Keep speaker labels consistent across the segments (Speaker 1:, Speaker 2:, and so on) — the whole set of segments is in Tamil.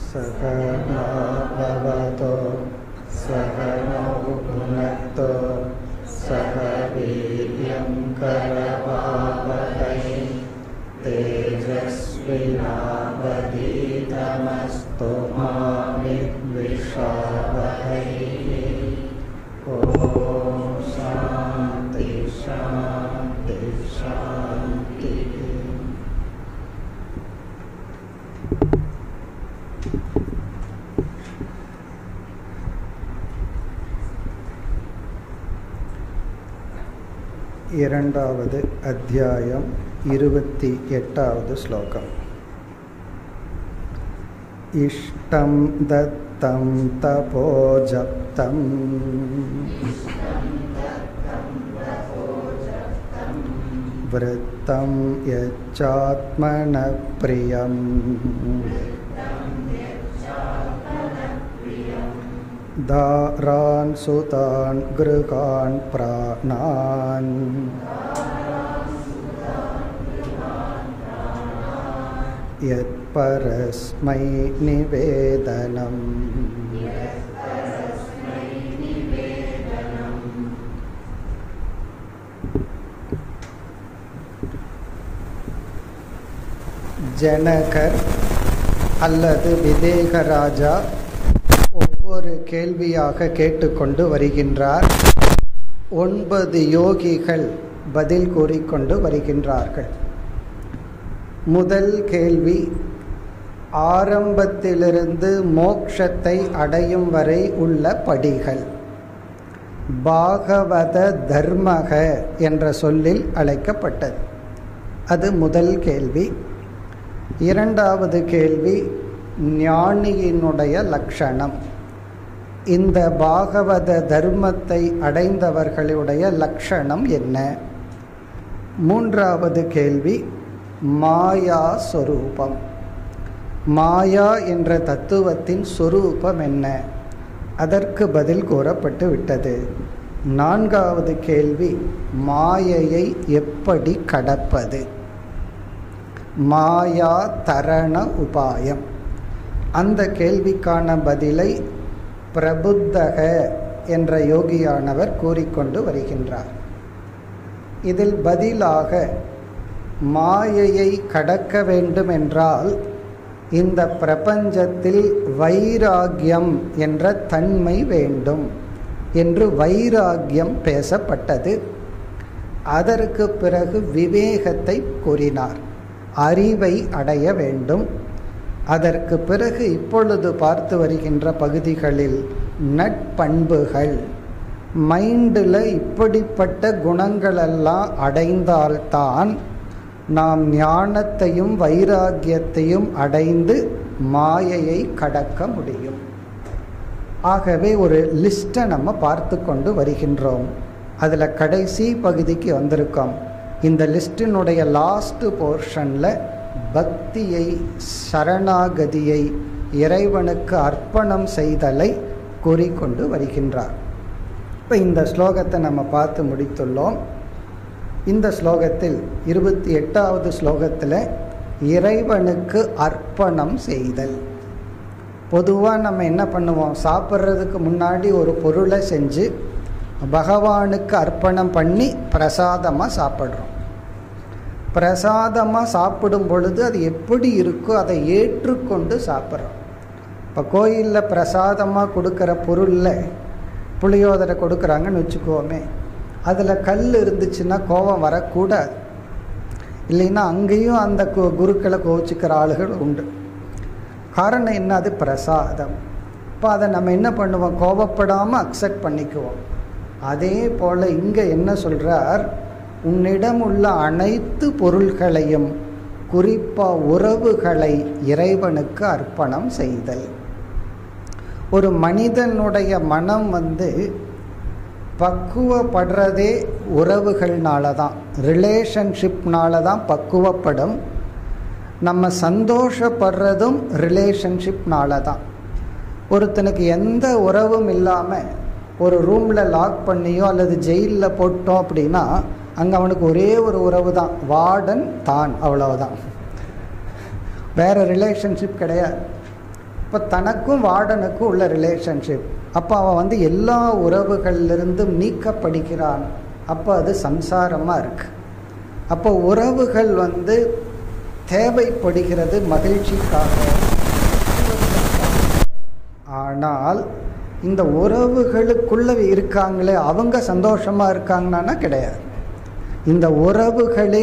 Speaker 1: सह नो भवतो सह नो भुनक्तो सह वीर्यं करवावहै तेजस्विनावधीतमस्तु मा विद्विषावहै ॐ शान्ति शान्ति शान्तिः இரண்டாவது அத்தியாயம் இருபத்தி எட்டாவது ஸ்லோகம் இஷ்டம் தத்தம் தபோஜப்தம் वृत्तं यच्चात्मनः प्रियम् दारान् सुतान् गृहान् प्राणान् यत्परस्मै निवेदनम् ஜனகர் அல்லது விதேகராஜா ஒவ்வொரு கேள்வியாக கேட்டுக்கொண்டு வருகின்றார் ஒன்பது யோகிகள் பதில் கூறிக்கொண்டு வருகின்றார்கள் முதல் கேள்வி ஆரம்பத்திலிருந்து மோக்ஷத்தை அடையும் வரை உள்ள படிகள் பாகவத தர்மக என்ற சொல்லில் அழைக்கப்பட்டது அது முதல் கேள்வி இரண்டாவது கேள்வி ஞானியினுடைய லட்சணம் இந்த பாகவத தர்மத்தை அடைந்தவர்களுடைய லட்சணம் என்ன மூன்றாவது கேள்வி மாயா சொரூபம் மாயா என்ற தத்துவத்தின் சொரூபம் என்ன அதற்கு பதில் கூறப்பட்டு விட்டது நான்காவது கேள்வி மாயையை எப்படி கடப்பது மாயா தரண உபாயம் அந்த கேள்விக்கான பதிலை பிரபுத்தக என்ற யோகியானவர் கூறிக்கொண்டு வருகின்றார் இதில் பதிலாக மாயையை கடக்க வேண்டும் என்றால் இந்த பிரபஞ்சத்தில் வைராகியம் என்ற தன்மை வேண்டும் என்று வைராகியம் பேசப்பட்டது அதற்கு பிறகு விவேகத்தை கூறினார் அறிவை அடைய வேண்டும் அதற்கு பிறகு இப்பொழுது பார்த்து வருகின்ற பகுதிகளில் நட்பண்புகள் மைண்டில் இப்படிப்பட்ட குணங்களெல்லாம் அடைந்தால்தான் நாம் ஞானத்தையும் வைராகியத்தையும் அடைந்து மாயையை கடக்க முடியும் ஆகவே ஒரு லிஸ்ட்டை நம்ம பார்த்து கொண்டு வருகின்றோம் அதில் கடைசி பகுதிக்கு வந்திருக்கோம் இந்த லிஸ்டினுடைய லாஸ்ட் போர்ஷனில் பக்தியை சரணாகதியை இறைவனுக்கு அர்ப்பணம் செய்தலை கூறிக்கொண்டு வருகின்றார் இப்போ இந்த ஸ்லோகத்தை நம்ம பார்த்து முடித்துள்ளோம் இந்த ஸ்லோகத்தில் இருபத்தி எட்டாவது ஸ்லோகத்தில் இறைவனுக்கு அர்ப்பணம் செய்தல் பொதுவாக நம்ம என்ன பண்ணுவோம் சாப்பிட்றதுக்கு முன்னாடி ஒரு பொருளை செஞ்சு பகவானுக்கு அர்ப்பணம் பண்ணி பிரசாதமாக சாப்பிட்றோம் பிரசாதமாக சாப்பிடும் பொழுது அது எப்படி இருக்கோ அதை ஏற்றுக்கொண்டு சாப்பிட்றோம் இப்போ கோயிலில் பிரசாதமாக கொடுக்குற பொருளில் புளியோதரை கொடுக்குறாங்கன்னு வச்சுக்கோமே அதில் கல் இருந்துச்சுன்னா கோபம் வரக்கூடாது இல்லைன்னா அங்கேயும் அந்த குருக்களை கோவிச்சுக்கிற ஆளுகள் உண்டு காரணம் என்ன அது பிரசாதம் இப்போ அதை நம்ம என்ன பண்ணுவோம் கோபப்படாமல் அக்செப்ட் பண்ணிக்குவோம் அதே போல் இங்கே என்ன சொல்கிறார் உன்னிடம் உள்ள அனைத்து பொருள்களையும் குறிப்பாக உறவுகளை இறைவனுக்கு அர்ப்பணம் செய்தல் ஒரு மனிதனுடைய மனம் வந்து பக்குவப்படுறதே உறவுகள்னால தான் ரிலேஷன்ஷிப்னால தான் பக்குவப்படும் நம்ம சந்தோஷப்படுறதும் ரிலேஷன்ஷிப்னால தான் ஒருத்தனுக்கு எந்த உறவும் இல்லாமல் ஒரு ரூமில் லாக் பண்ணியோ அல்லது ஜெயிலில் போட்டோம் அப்படின்னா அங்கே அவனுக்கு ஒரே ஒரு உறவு தான் வார்டன் தான் அவ்வளவுதான் வேற ரிலேஷன்ஷிப் கிடையாது இப்போ தனக்கும் வார்டனுக்கும் உள்ள ரிலேஷன்ஷிப் அப்போ அவன் வந்து எல்லா உறவுகளிலிருந்தும் நீக்கப்படுகிறான் அப்போ அது சம்சாரமாக இருக்கு அப்போ உறவுகள் வந்து தேவைப்படுகிறது மகிழ்ச்சிக்காக ஆனால் இந்த உறவுகளுக்குள்ள இருக்காங்களே அவங்க சந்தோஷமா இருக்காங்கன்னா கிடையாது இந்த உறவுகளே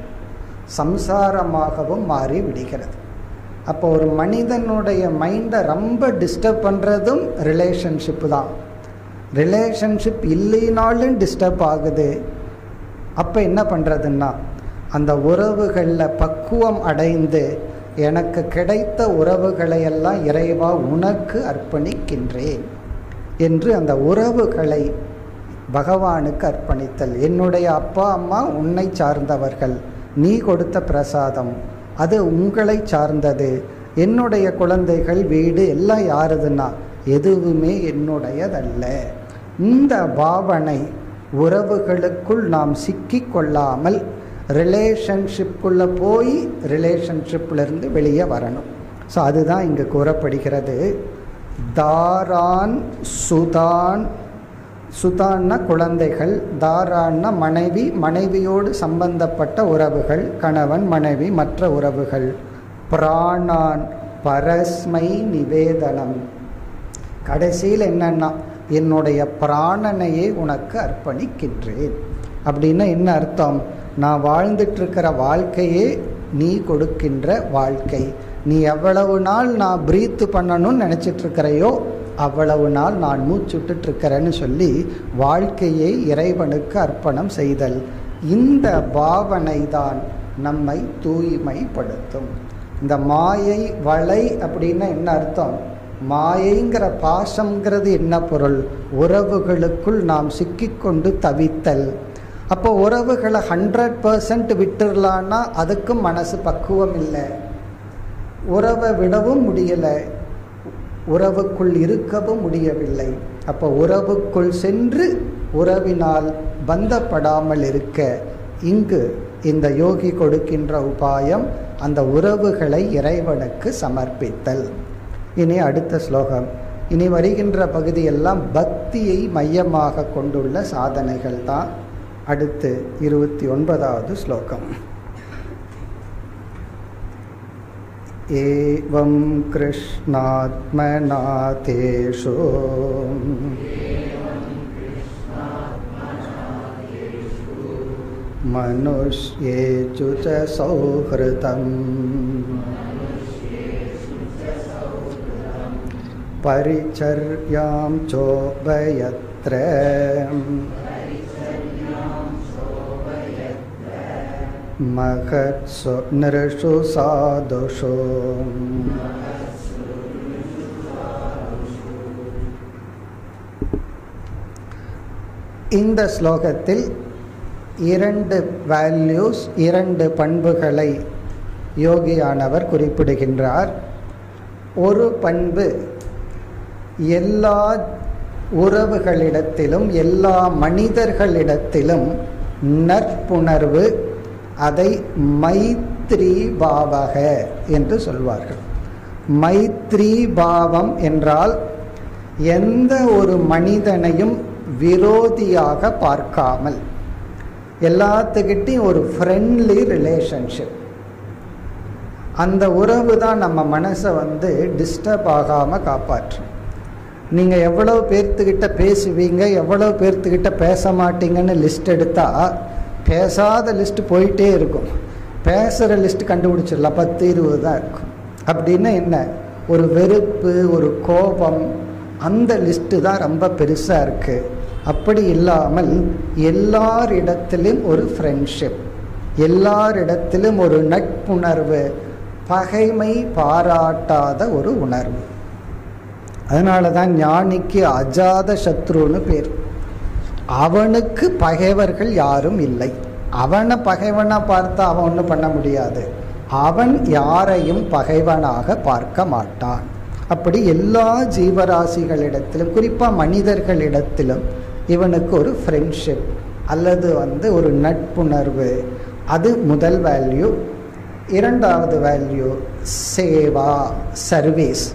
Speaker 1: சம்சாரமாகவும் மாறி விடுகிறது அப்போ ஒரு மனிதனுடைய மைண்டை ரொம்ப டிஸ்டர்ப் பண்ணுறதும் ரிலேஷன்ஷிப் தான் ரிலேஷன்ஷிப் இல்லைனாலும் டிஸ்டர்ப் ஆகுது அப்போ என்ன பண்ணுறதுன்னா அந்த உறவுகளில் பக்குவம் அடைந்து எனக்கு கிடைத்த உறவுகளை எல்லாம் இறைவா உனக்கு அர்ப்பணிக்கின்றேன் என்று அந்த உறவுகளை பகவானுக்கு அர்ப்பணித்தல் என்னுடைய அப்பா அம்மா உன்னை சார்ந்தவர்கள் நீ கொடுத்த பிரசாதம் அது உங்களை சார்ந்தது என்னுடைய குழந்தைகள் வீடு எல்லாம் யாருதுன்னா எதுவுமே என்னுடையதல்ல இந்த பாவனை உறவுகளுக்குள் நாம் சிக்கிக் கொள்ளாமல் ரிலேஷன்ஷிப்புக்குள்ளே போய் ரிலேஷன்ஷிப்லேருந்து வெளியே வரணும் ஸோ அதுதான் இங்கே கூறப்படுகிறது தாரான் சுதான் சுதான்னா குழந்தைகள் தாரான்னா மனைவி மனைவியோடு சம்பந்தப்பட்ட உறவுகள் கணவன் மனைவி மற்ற உறவுகள் பிராணான் பரஸ்மை நிவேதனம் கடைசியில் என்னன்னா என்னுடைய பிராணனையே உனக்கு அர்ப்பணிக்கின்றேன் அப்படின்னா என்ன அர்த்தம் நான் வாழ்ந்துட்டு இருக்கிற வாழ்க்கையே நீ கொடுக்கின்ற வாழ்க்கை நீ எவ்வளவு நாள் நான் பிரீத்து பண்ணணும்னு நினச்சிட்டு இருக்கிறையோ அவ்வளவு நாள் நான் மூச்சுட்டு இருக்கிறேன்னு சொல்லி வாழ்க்கையை இறைவனுக்கு அர்ப்பணம் செய்தல் இந்த பாவனை தான் நம்மை தூய்மைப்படுத்தும் இந்த மாயை வலை அப்படின்னா என்ன அர்த்தம் மாயைங்கிற பாசம்ங்கிறது என்ன பொருள் உறவுகளுக்குள் நாம் சிக்கிக்கொண்டு தவித்தல் அப்போ உறவுகளை ஹண்ட்ரட் பர்சன்ட் விட்டுடலான்னா அதுக்கும் மனசு பக்குவம் இல்லை உறவை விடவும் முடியலை உறவுக்குள் இருக்கவும் முடியவில்லை அப்போ உறவுக்குள் சென்று உறவினால் பந்தப்படாமல் இருக்க இங்கு இந்த யோகி கொடுக்கின்ற உபாயம் அந்த உறவுகளை இறைவனுக்கு சமர்ப்பித்தல் இனி அடுத்த ஸ்லோகம் இனி வருகின்ற பகுதியெல்லாம் பக்தியை மையமாக கொண்டுள்ள சாதனைகள் தான் அடுத்து இருபத்தி ஒன்பதாவது ஸ்லோகம் एवं कृष्णात्मना तेषु मनुष्येषु च सौहृदम् परिचर्यां चोभयत्र महत्सु नृषु साधुषु இந்த ஸ்லோகத்தில் இரண்டு வேல்யூஸ் இரண்டு பண்புகளை யோகியானவர் குறிப்பிடுகின்றார் ஒரு பண்பு எல்லா உறவுகளிடத்திலும் எல்லா மனிதர்களிடத்திலும் நற்புணர்வு அதை மைத்ரி பாவக என்று சொல்வார்கள் மைத்ரி பாவம் என்றால் எந்த ஒரு மனிதனையும் விரோதியாக பார்க்காமல் எல்லாத்துக்கிட்டையும் ஒரு ஃப்ரெண்ட்லி ரிலேஷன்ஷிப் அந்த உறவு தான் நம்ம மனசை வந்து டிஸ்டர்ப் ஆகாமல் காப்பாற்றும் நீங்கள் எவ்வளோ பேர்த்துக்கிட்ட பேசுவீங்க எவ்வளோ பேர்த்துக்கிட்ட பேச மாட்டீங்கன்னு லிஸ்ட் எடுத்தால் பேசாத லிஸ்ட் போயிட்டே இருக்கும் பேசுகிற லிஸ்ட் கண்டுபிடிச்சிடலாம் பத்து இருபது தான் இருக்கும் அப்படின்னா என்ன ஒரு வெறுப்பு ஒரு கோபம் அந்த லிஸ்ட்டு தான் ரொம்ப பெருசாக இருக்குது அப்படி இல்லாமல் எல்லாரிடத்திலும் ஒரு ஃப்ரெண்ட்ஷிப் எல்லாரிடத்திலும் ஒரு நட்புணர்வு பகைமை பாராட்டாத ஒரு உணர்வு அதனால தான் ஞானிக்கு அஜாத சத்ருன்னு பேர் அவனுக்கு பகைவர்கள் யாரும் இல்லை அவனை பகைவனா பார்த்தா அவன் ஒன்றும் பண்ண முடியாது அவன் யாரையும் பகைவனாக பார்க்க மாட்டான் அப்படி எல்லா ஜீவராசிகளிடத்திலும் குறிப்பாக மனிதர்களிடத்திலும் இவனுக்கு ஒரு ஃப்ரெண்ட்ஷிப் அல்லது வந்து ஒரு நட்புணர்வு அது முதல் வேல்யூ இரண்டாவது வேல்யூ சேவா சர்வீஸ்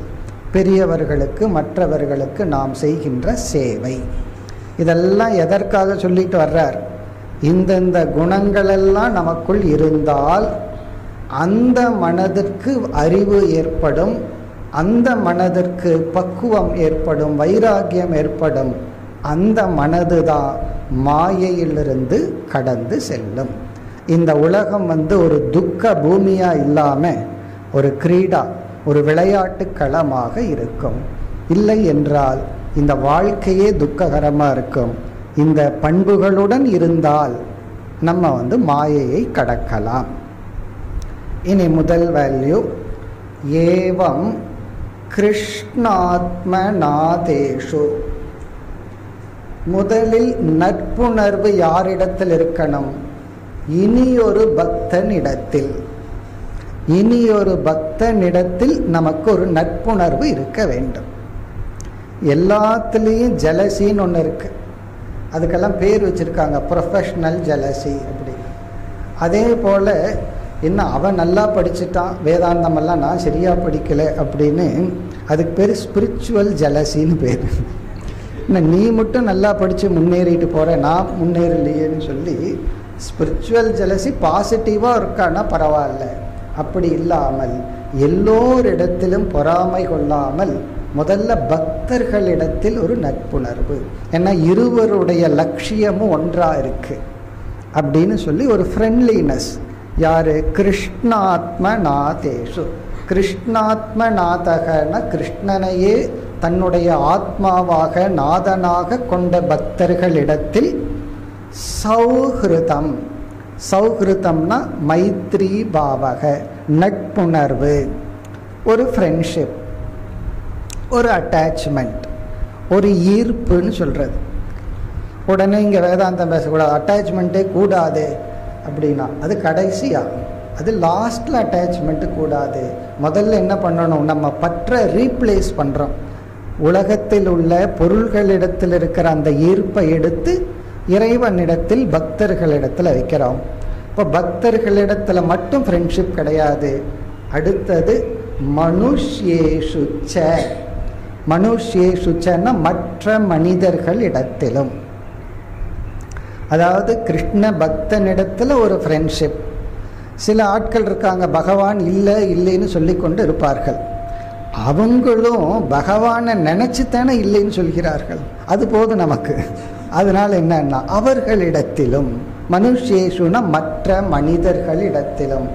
Speaker 1: பெரியவர்களுக்கு மற்றவர்களுக்கு நாம் செய்கின்ற சேவை இதெல்லாம் எதற்காக சொல்லிட்டு வர்றார் இந்தந்த குணங்களெல்லாம் நமக்குள் இருந்தால் அந்த மனதிற்கு அறிவு ஏற்படும் அந்த மனதிற்கு பக்குவம் ஏற்படும் வைராகியம் ஏற்படும் அந்த மனது தான் மாயையிலிருந்து கடந்து செல்லும் இந்த உலகம் வந்து ஒரு துக்க பூமியா இல்லாம ஒரு கிரீடா ஒரு விளையாட்டு களமாக இருக்கும் இல்லை என்றால் இந்த வாழ்க்கையே துக்ககரமாக இருக்கும் இந்த பண்புகளுடன் இருந்தால் நம்ம வந்து மாயையை கடக்கலாம் இனி முதல் வேல்யூ ஏவம் கிருஷ்ணாத்மநாதேஷு முதலில் நட்புணர்வு யாரிடத்தில் இருக்கணும் இனியொரு பக்தனிடத்தில் இனியொரு பக்தனிடத்தில் நமக்கு ஒரு நட்புணர்வு இருக்க வேண்டும் எல்லாத்துலேயும் ஜலசின்னு ஒன்று இருக்கு அதுக்கெல்லாம் பேர் வச்சிருக்காங்க ப்ரொஃபஷ்னல் ஜலசி அப்படின்னு அதே போல் என்ன அவன் நல்லா படிச்சுட்டான் வேதாந்தமெல்லாம் நான் சரியாக படிக்கலை அப்படின்னு அதுக்கு பேர் ஸ்பிரிச்சுவல் ஜலசின்னு பேர் என்ன நீ மட்டும் நல்லா படித்து முன்னேறிட்டு போகிற நான் முன்னேறலையேன்னு சொல்லி ஸ்பிரிச்சுவல் ஜலசி பாசிட்டிவாக இருக்கான்னா பரவாயில்ல அப்படி இல்லாமல் எல்லோரிடத்திலும் பொறாமை கொள்ளாமல் முதல்ல பக்தர்களிடத்தில் ஒரு நட்புணர்வு ஏன்னா இருவருடைய லட்சியமும் ஒன்றா இருக்கு அப்படின்னு சொல்லி ஒரு ஃப்ரெண்ட்லினஸ் யாரு கிருஷ்ணாத்ம நாதேஷு கிருஷ்ணாத்ம நாதகன கிருஷ்ணனையே தன்னுடைய ஆத்மாவாக நாதனாக கொண்ட பக்தர்களிடத்தில் சௌஹிருதம் சௌஹிருதம்னா மைத்ரி பாவக நட்புணர்வு ஒரு ஃப்ரெண்ட்ஷிப் ஒரு அட்டாச்மெண்ட் ஒரு ஈர்ப்புன்னு சொல்கிறது உடனே இங்கே வேதாந்தம் பேசக்கூடாது அட்டாச்மெண்ட்டே கூடாது அப்படின்னா அது கடைசியாக அது லாஸ்ட்டில் அட்டாச்மெண்ட்டு கூடாது முதல்ல என்ன பண்ணணும் நம்ம பற்ற ரீப்ளேஸ் பண்ணுறோம் உலகத்தில் உள்ள பொருள்களிடத்தில் இருக்கிற அந்த ஈர்ப்பை எடுத்து இறைவனிடத்தில் பக்தர்களிடத்தில் வைக்கிறோம் இப்போ பக்தர்களிடத்தில் மட்டும் ஃப்ரெண்ட்ஷிப் கிடையாது அடுத்தது மனுஷ்யேஷுச்ச மனுஷ்யேஷுச்சன்னா மற்ற மனிதர்கள் இடத்திலும் அதாவது கிருஷ்ண பக்தனிடத்தில் ஒரு ஃப்ரெண்ட்ஷிப் சில ஆட்கள் இருக்காங்க பகவான் இல்லை இல்லைன்னு சொல்லி கொண்டு இருப்பார்கள் அவங்களும் பகவானை நினைச்சு தானே இல்லைன்னு சொல்கிறார்கள் அது போதும் நமக்கு அதனால என்னன்னா அவர்களிடத்திலும் மனுஷேஷுனா மற்ற மனிதர்களிடத்திலும்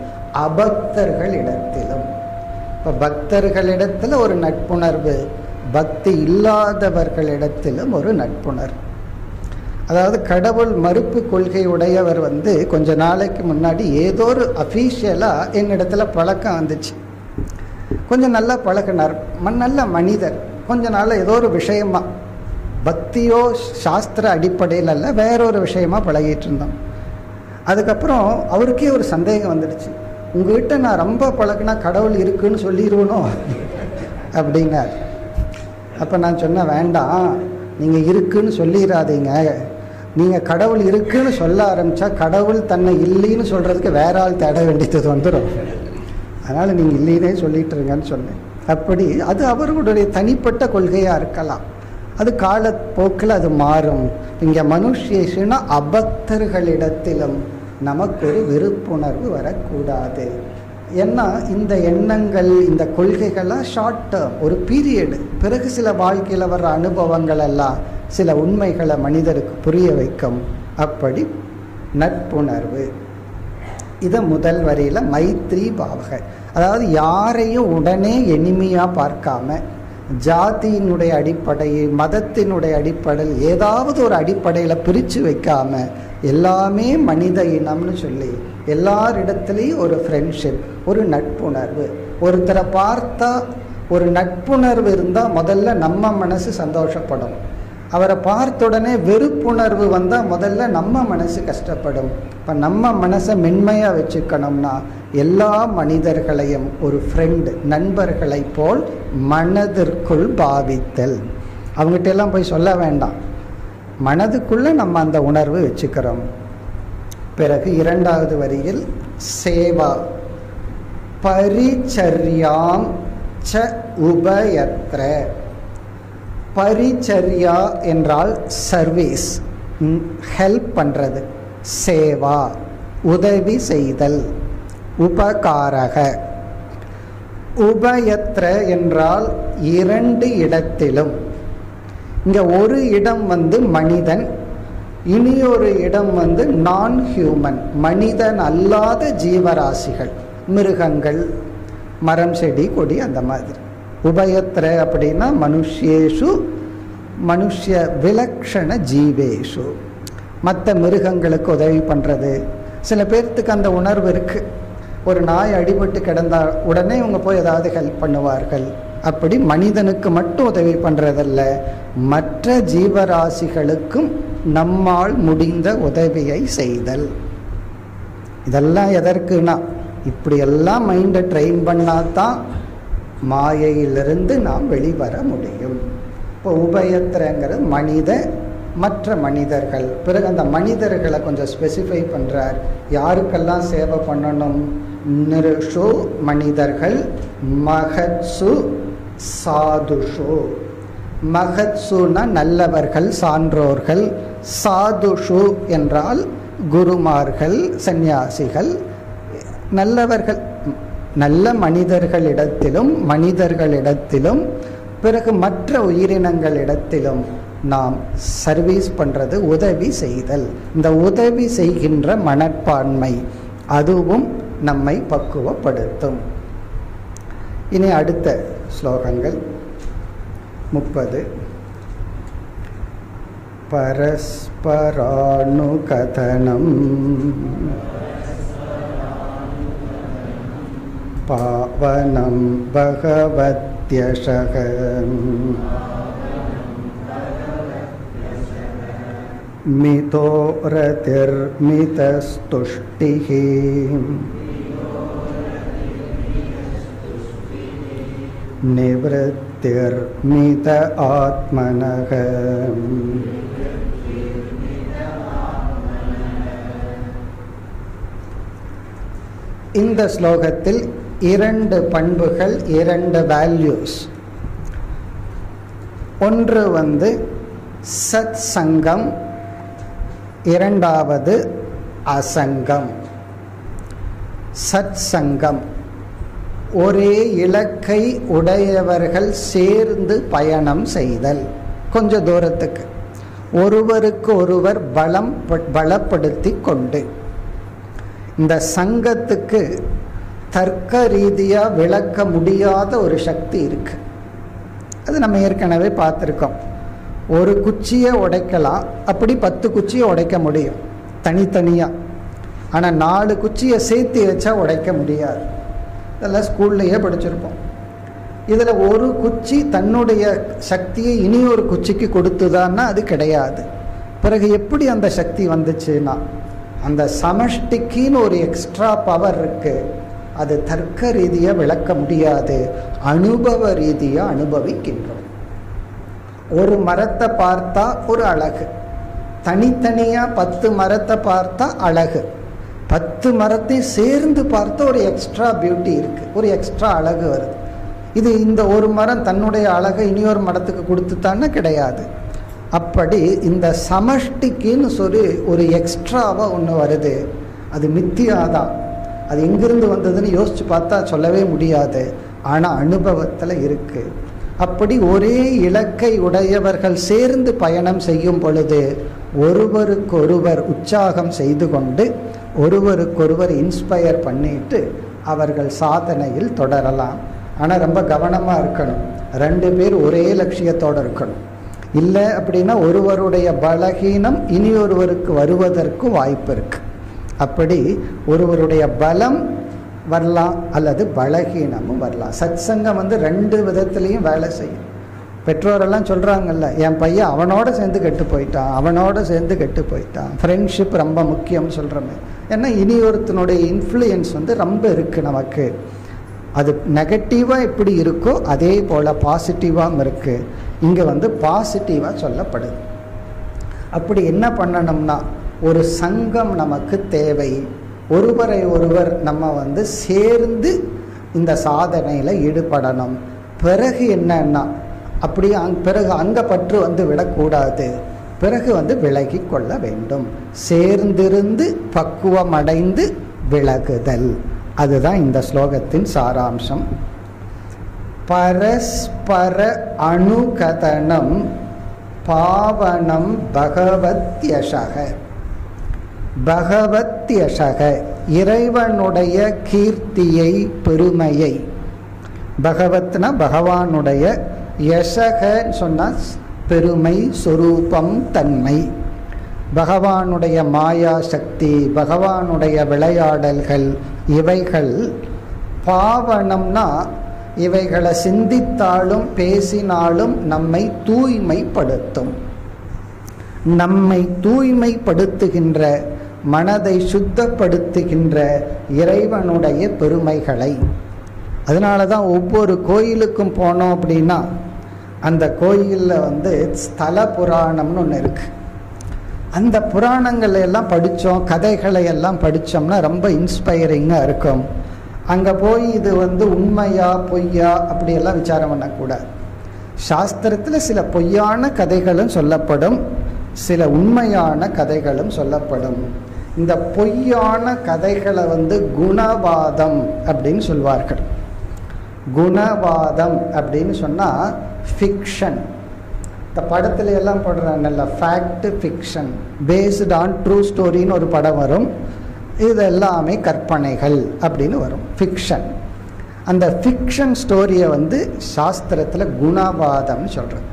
Speaker 1: அபக்தர்களிடத்திலும் இப்போ பக்தர்களிடத்தில் ஒரு நட்புணர்வு பக்தி இல்லாதவர்களிடத்திலும் ஒரு நட்புணர்வு அதாவது கடவுள் மறுப்பு கொள்கை உடையவர் வந்து கொஞ்ச நாளைக்கு முன்னாடி ஏதோ ஒரு அஃபீஷியலாக என்னிடத்துல பழக்கம் வந்துச்சு கொஞ்சம் நல்லா பழகினார் நல்ல மனிதர் கொஞ்ச நாள் ஏதோ ஒரு விஷயமா பக்தியோ சாஸ்திர அடிப்படையில் அல்ல வேற ஒரு விஷயமா பழகிட்டு இருந்தோம் அதுக்கப்புறம் அவருக்கே ஒரு சந்தேகம் வந்துடுச்சு உங்ககிட்ட நான் ரொம்ப பழகினா கடவுள் இருக்குன்னு சொல்லிடுவனோ அப்படின்னார் அப்போ நான் சொன்னேன் வேண்டாம் நீங்கள் இருக்குன்னு சொல்லிடாதீங்க நீங்கள் கடவுள் இருக்குன்னு சொல்ல ஆரம்பித்தா கடவுள் தன்னை இல்லைன்னு சொல்கிறதுக்கு வேற ஆள் தேட வேண்டியது வந்துடும் அதனால் நீங்கள் இல்லைன்னே சொல்லிட்டு இருங்கன்னு சொன்னேன் அப்படி அது அவர்களுடைய தனிப்பட்ட கொள்கையாக இருக்கலாம் அது காலப்போக்கில் அது மாறும் இங்கே மனுஷேஷனா அபக்தர்களிடத்திலும் நமக்கு ஒரு வெறுப்புணர்வு வரக்கூடாது ஏன்னா இந்த எண்ணங்கள் இந்த கொள்கைகள்லாம் ஷார்ட் டேர்ம் ஒரு பீரியடு பிறகு சில வாழ்க்கையில் வர்ற அனுபவங்கள் எல்லாம் சில உண்மைகளை மனிதருக்கு புரிய வைக்கும் அப்படி நட்புணர்வு இதை முதல் வரியில் மைத்ரி பாவக அதாவது யாரையும் உடனே எளிமையாக பார்க்காம ஜாதியினுடைய அடிப்படையில் மதத்தினுடைய அடிப்படையில் ஏதாவது ஒரு அடிப்படையில் பிரித்து வைக்காம எல்லாமே மனித இனம்னு சொல்லி எல்லாரிடத்துலேயும் ஒரு ஃப்ரெண்ட்ஷிப் ஒரு நட்புணர்வு ஒருத்தரை பார்த்தா ஒரு நட்புணர்வு இருந்தால் முதல்ல நம்ம மனசு சந்தோஷப்படும் அவரை பார்த்த உடனே வெறுப்புணர்வு வந்தால் முதல்ல நம்ம மனசு கஷ்டப்படும் இப்போ நம்ம மனசை மென்மையாக வச்சுக்கணும்னா எல்லா மனிதர்களையும் ஒரு ஃப்ரெண்டு நண்பர்களை போல் மனதிற்குள் பாவித்தல் அவங்ககிட்ட எல்லாம் போய் சொல்ல வேண்டாம் மனதுக்குள்ளே நம்ம அந்த உணர்வு வச்சுக்கிறோம் பிறகு இரண்டாவது வரியில் சேவா பரிச்சரியாம் ச உபயத்ர பரிச்சரியா என்றால் சர்வீஸ் ஹெல்ப் பண்ணுறது சேவா உதவி செய்தல் உபகாரக உபயத்ர என்றால் இரண்டு இடத்திலும் இங்க ஒரு இடம் வந்து மனிதன் இனி ஒரு இடம் வந்து நான் ஹியூமன் மனிதன் அல்லாத ஜீவராசிகள் மிருகங்கள் மரம் செடி கொடி அந்த மாதிரி உபயத்திர அப்படின்னா மனுஷேஷு மனுஷ விலக்ஷண ஜீவேஷு மற்ற மிருகங்களுக்கு உதவி பண்ணுறது சில பேர்த்துக்கு அந்த உணர்வு இருக்குது ஒரு நாய் அடிபட்டு கிடந்தா உடனே இவங்க போய் ஏதாவது ஹெல்ப் பண்ணுவார்கள் அப்படி மனிதனுக்கு மட்டும் உதவி பண்ணுறதல்ல மற்ற ஜீவராசிகளுக்கும் நம்மால் முடிந்த உதவியை செய்தல் இதெல்லாம் எதற்குனா இப்படியெல்லாம் மைண்டை ட்ரெயின் பண்ணாதான் மாயையிலிருந்து நாம் வெளிவர முடியும் இப்போ உபயத்திரங்கிறது மனித மற்ற மனிதர்கள் பிறகு அந்த மனிதர்களை கொஞ்சம் ஸ்பெசிஃபை பண்ணுறார் யாருக்கெல்லாம் சேவை பண்ணணும் நிருஷு மனிதர்கள் மகத்சு சாதுஷு மகத்சுனா நல்லவர்கள் சான்றோர்கள் சாதுஷு என்றால் குருமார்கள் சந்நியாசிகள் நல்லவர்கள் நல்ல மனிதர்களிடத்திலும் மனிதர்களிடத்திலும் பிறகு மற்ற உயிரினங்களிடத்திலும் நாம் சர்வீஸ் பண்ணுறது உதவி செய்தல் இந்த உதவி செய்கின்ற மனப்பான்மை அதுவும் நம்மை பக்குவப்படுத்தும் இனி அடுத்த ஸ்லோகங்கள் முப்பது பரஸ்பராணுகதனம் பாவனம் பகவத்யஷக मितो रतिर्मितस्तुष्टिः निवृत्तिर्मित आत्मनः இந்த ஸ்லோகத்தில் இரண்டு பண்புகள் இரண்டு வேல்யூஸ் ஒன்று வந்து சத் சங்கம் இரண்டாவது அசங்கம் சத் சங்கம் ஒரே இலக்கை உடையவர்கள் சேர்ந்து பயணம் செய்தல் கொஞ்ச தூரத்துக்கு ஒருவருக்கு ஒருவர் பலம் பலப்படுத்தி கொண்டு இந்த சங்கத்துக்கு தர்க்க ரீதியாக விளக்க முடியாத ஒரு சக்தி இருக்கு அது நம்ம ஏற்கனவே பார்த்துருக்கோம் ஒரு குச்சியை உடைக்கலாம் அப்படி பத்து குச்சியை உடைக்க முடியும் தனித்தனியாக ஆனால் நாலு குச்சியை சேர்த்து வச்சா உடைக்க முடியாது இதெல்லாம் ஸ்கூல்லையே படிச்சிருப்போம் இதில் ஒரு குச்சி தன்னுடைய சக்தியை இனி ஒரு குச்சிக்கு கொடுத்துதான்னா அது கிடையாது பிறகு எப்படி அந்த சக்தி வந்துச்சுன்னா அந்த சமஷ்டிக்குன்னு ஒரு எக்ஸ்ட்ரா பவர் இருக்கு அது தர்க்க ரீதியாக விளக்க முடியாது அனுபவ ரீதியாக அனுபவிக்கின்றோம் ஒரு மரத்தை பார்த்தா ஒரு அழகு தனித்தனியாக பத்து மரத்தை பார்த்தா அழகு பத்து மரத்தையும் சேர்ந்து பார்த்தா ஒரு எக்ஸ்ட்ரா பியூட்டி இருக்கு ஒரு எக்ஸ்ட்ரா அழகு வருது இது இந்த ஒரு மரம் தன்னுடைய அழகை இனியொரு மரத்துக்கு கொடுத்துத்தானே கிடையாது அப்படி இந்த சமஷ்டிக்குன்னு சொல்லி ஒரு எக்ஸ்ட்ராவாக ஒன்று வருது அது மித்தியாதான் அது எங்கிருந்து வந்ததுன்னு யோசிச்சு பார்த்தா சொல்லவே முடியாது ஆனால் அனுபவத்தில் இருக்கு அப்படி ஒரே இலக்கை உடையவர்கள் சேர்ந்து பயணம் செய்யும் பொழுது ஒருவருக்கொருவர் உற்சாகம் செய்து கொண்டு ஒருவருக்கொருவர் இன்ஸ்பயர் பண்ணிட்டு அவர்கள் சாதனையில் தொடரலாம் ஆனால் ரொம்ப கவனமாக இருக்கணும் ரெண்டு பேர் ஒரே லட்சியத்தோடு இருக்கணும் இல்லை அப்படின்னா ஒருவருடைய பலகீனம் இனி ஒருவருக்கு வருவதற்கு வாய்ப்பு இருக்கு அப்படி ஒருவருடைய பலம் வரலாம் அல்லது பலகீனமும் வரலாம் சத் சங்கம் வந்து ரெண்டு விதத்துலேயும் வேலை செய்யும் பெற்றோரெல்லாம் சொல்கிறாங்கல்ல என் பையன் அவனோட சேர்ந்து கெட்டு போயிட்டான் அவனோட சேர்ந்து கெட்டு போயிட்டான் ஃப்ரெண்ட்ஷிப் ரொம்ப முக்கியம்னு சொல்கிறோமே ஏன்னா இனி ஒருத்தனுடைய இன்ஃப்ளூயன்ஸ் வந்து ரொம்ப இருக்குது நமக்கு அது நெகட்டிவாக எப்படி இருக்கோ அதே போல் பாசிட்டிவாகவும் இருக்குது இங்கே வந்து பாசிட்டிவாக சொல்லப்படுது அப்படி என்ன பண்ணணும்னா ஒரு சங்கம் நமக்கு தேவை ஒருவரை ஒருவர் நம்ம வந்து சேர்ந்து இந்த சாதனையில் ஈடுபடணும் பிறகு என்னன்னா அப்படி அங் பிறகு அங்க பற்று வந்து விடக்கூடாது பிறகு வந்து விலகி கொள்ள வேண்டும் சேர்ந்திருந்து பக்குவம் அடைந்து விலகுதல் அதுதான் இந்த ஸ்லோகத்தின் சாராம்சம் பரஸ்பர அணுகதனம் பாவனம் பகவத்யசக பகவத்யசக இறைவனுடைய கீர்த்தியை பெருமையை பகவத்னா பகவானுடைய யசக சொன்னா பெருமை சொரூபம் தன்மை பகவானுடைய மாயா சக்தி பகவானுடைய விளையாடல்கள் இவைகள் பாவனம்னா இவைகளை சிந்தித்தாலும் பேசினாலும் நம்மை தூய்மைப்படுத்தும் நம்மை தூய்மைப்படுத்துகின்ற மனதை சுத்தப்படுத்துகின்ற இறைவனுடைய பெருமைகளை அதனால தான் ஒவ்வொரு கோயிலுக்கும் போனோம் அப்படின்னா அந்த கோயிலில் வந்து ஸ்தல புராணம்னு ஒன்று இருக்கு அந்த புராணங்கள் எல்லாம் படித்தோம் கதைகளை எல்லாம் படித்தோம்னா ரொம்ப இன்ஸ்பைரிங்காக இருக்கும் அங்கே போய் இது வந்து உண்மையா பொய்யா அப்படியெல்லாம் விசாரம் பண்ணக்கூடாது சாஸ்திரத்தில் சில பொய்யான கதைகளும் சொல்லப்படும் சில உண்மையான கதைகளும் சொல்லப்படும் இந்த பொய்யான கதைகளை வந்து குணவாதம் அப்படின்னு சொல்வார்கள் குணவாதம் அப்படின்னு சொன்னால் ஃபிக்ஷன் இந்த படத்துல எல்லாம் போடுறாங்கல்ல fact fiction based on true ஸ்டோரின்னு ஒரு படம் வரும் இது எல்லாமே கற்பனைகள் அப்படின்னு வரும் ஃபிக்ஷன் அந்த ஃபிக்ஷன் ஸ்டோரியை வந்து சாஸ்திரத்தில் குணவாதம்னு சொல்கிறது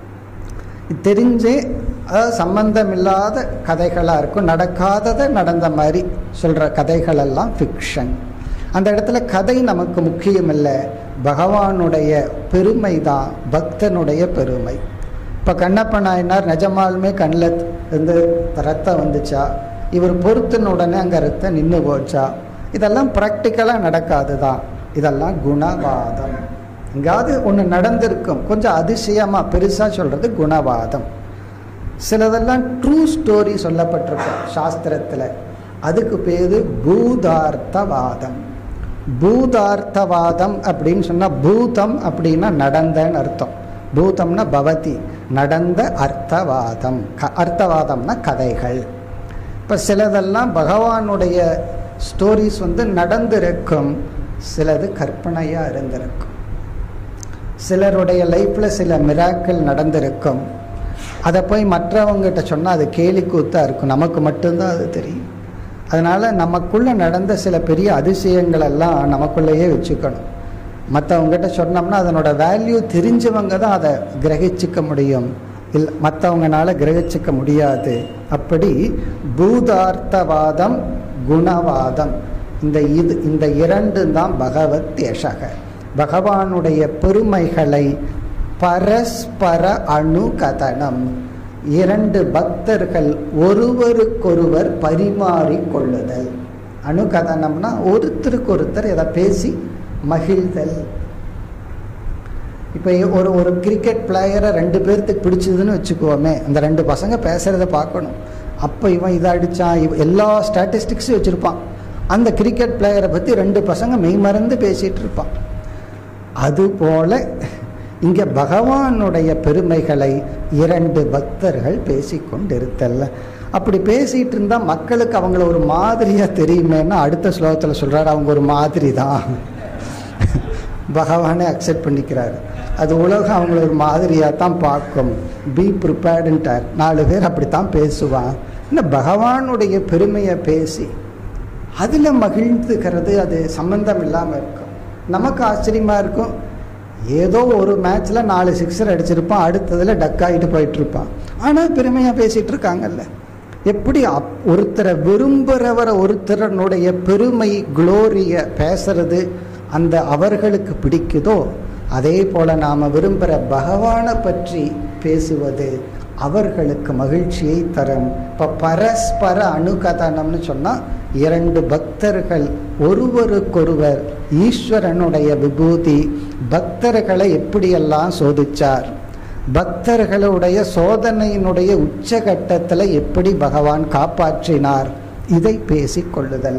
Speaker 1: தெரிஞ்சே அதாவது சம்பந்தம் இல்லாத கதைகளாக இருக்கும் நடக்காததை நடந்த மாதிரி சொல்கிற கதைகள் எல்லாம் ஃபிக்ஷன் அந்த இடத்துல கதை நமக்கு முக்கியம் இல்லை பகவானுடைய பெருமை தான் பக்தனுடைய பெருமை இப்போ கண்ணப்ப நாயனார் நிஜமாலுமே கண்ணில் இருந்து ரத்தம் வந்துச்சா இவர் பொறுத்தின உடனே அங்கே ரத்தம் நின்று போச்சா இதெல்லாம் ப்ராக்டிக்கலாக நடக்காது தான் இதெல்லாம் குணவாதம் எங்காவது ஒன்று நடந்திருக்கும் கொஞ்சம் அதிசயமாக பெருசாக சொல்கிறது குணவாதம் சிலதெல்லாம் ட்ரூ ஸ்டோரி சொல்லப்பட்டிருக்கும் சாஸ்திரத்தில் அதுக்கு பேர் பூதார்த்தவாதம் பூதார்த்தவாதம் அப்படின்னு சொன்னால் பூதம் அப்படின்னா நடந்தன்னு அர்த்தம் பூதம்னா பவதி நடந்த அர்த்தவாதம் க அர்த்தவாதம்னா கதைகள் இப்போ சிலதெல்லாம் பகவானுடைய ஸ்டோரிஸ் வந்து நடந்திருக்கும் சிலது கற்பனையாக இருந்திருக்கும் சிலருடைய லைஃப்பில் சில மிராக்கள் நடந்திருக்கும் அதை போய் மற்றவங்ககிட்ட சொன்னால் அது கேலி கூத்தாக இருக்கும் நமக்கு மட்டும்தான் அது தெரியும் அதனால் நமக்குள்ளே நடந்த சில பெரிய அதிசயங்கள் எல்லாம் நமக்குள்ளேயே வச்சுக்கணும் மற்றவங்ககிட்ட சொன்னோம்னா அதனோட வேல்யூ தெரிஞ்சவங்க தான் அதை கிரகிச்சிக்க முடியும் இல்லை மற்றவங்கனால கிரகிச்சிக்க முடியாது அப்படி பூதார்த்தவாதம் குணவாதம் இந்த இது இந்த இரண்டு தான் பகவத் யசக பகவானுடைய பெருமைகளை பரஸ்பர அணுகதனம் இரண்டு பக்தர்கள் ஒருவருக்கொருவர் பரிமாறிக் கொள்ளுதல் அணுகதனம்னா ஒருத்தருக்கு ஒருத்தர் எதை பேசி மகிழ்தல் இப்போ ஒரு ஒரு கிரிக்கெட் பிளேயரை ரெண்டு பேர்த்துக்கு பிடிச்சதுன்னு வச்சுக்குவோமே அந்த ரெண்டு பசங்க பேசுகிறத பார்க்கணும் அப்போ இவன் இதை அடித்தான் இவ எல்லா ஸ்டாட்டிஸ்டிக்ஸும் வச்சுருப்பான் அந்த கிரிக்கெட் பிளேயரை பற்றி ரெண்டு பசங்க மெய்மறந்து பேசிகிட்டு இருப்பான் அதுபோல இங்கே பகவானுடைய பெருமைகளை இரண்டு பக்தர்கள் பேசிக்கொண்டிருத்தல்ல அப்படி பேசிகிட்டு இருந்தால் மக்களுக்கு அவங்கள ஒரு மாதிரியாக தெரியுமேன்னா அடுத்த ஸ்லோகத்தில் சொல்கிறாரு அவங்க ஒரு மாதிரி தான் பகவானே அக்செப்ட் பண்ணிக்கிறாரு அது உலகம் அவங்கள ஒரு மாதிரியாக தான் பார்க்கும் பி ப்ரிப்பேர்டுன்ட்டார் நாலு பேர் அப்படித்தான் பேசுவான் இந்த பகவானுடைய பெருமையை பேசி அதில் மகிழ்ந்துக்கிறது அது சம்பந்தம் இல்லாமல் இருக்கும் நமக்கு ஆச்சரியமாக இருக்கும் ஏதோ ஒரு மேட்ச்சில் நாலு சிக்ஸர் அடிச்சிருப்பான் அடுத்ததில் டக் ஆகிட்டு போயிட்டுருப்பான் ஆனால் பெருமையாக பேசிகிட்டு இருக்காங்கல்ல எப்படி அப் ஒருத்தரை விரும்புகிறவரை ஒருத்தரனுடைய பெருமை குளோரியை பேசுறது அந்த அவர்களுக்கு பிடிக்குதோ அதே போல் நாம் விரும்புகிற பகவானை பற்றி பேசுவது அவர்களுக்கு மகிழ்ச்சியை தரும் இப்போ பரஸ்பர அணுகதனம்னு சொன்னால் இரண்டு பக்தர்கள் ஒருவருக்கொருவர் ஈஸ்வரனுடைய விபூதி பக்தர்களை எப்படியெல்லாம் சோதிச்சார் பக்தர்களுடைய சோதனையினுடைய உச்சகட்டத்தில் எப்படி பகவான் காப்பாற்றினார் இதை பேசிக்கொள்ளுதல்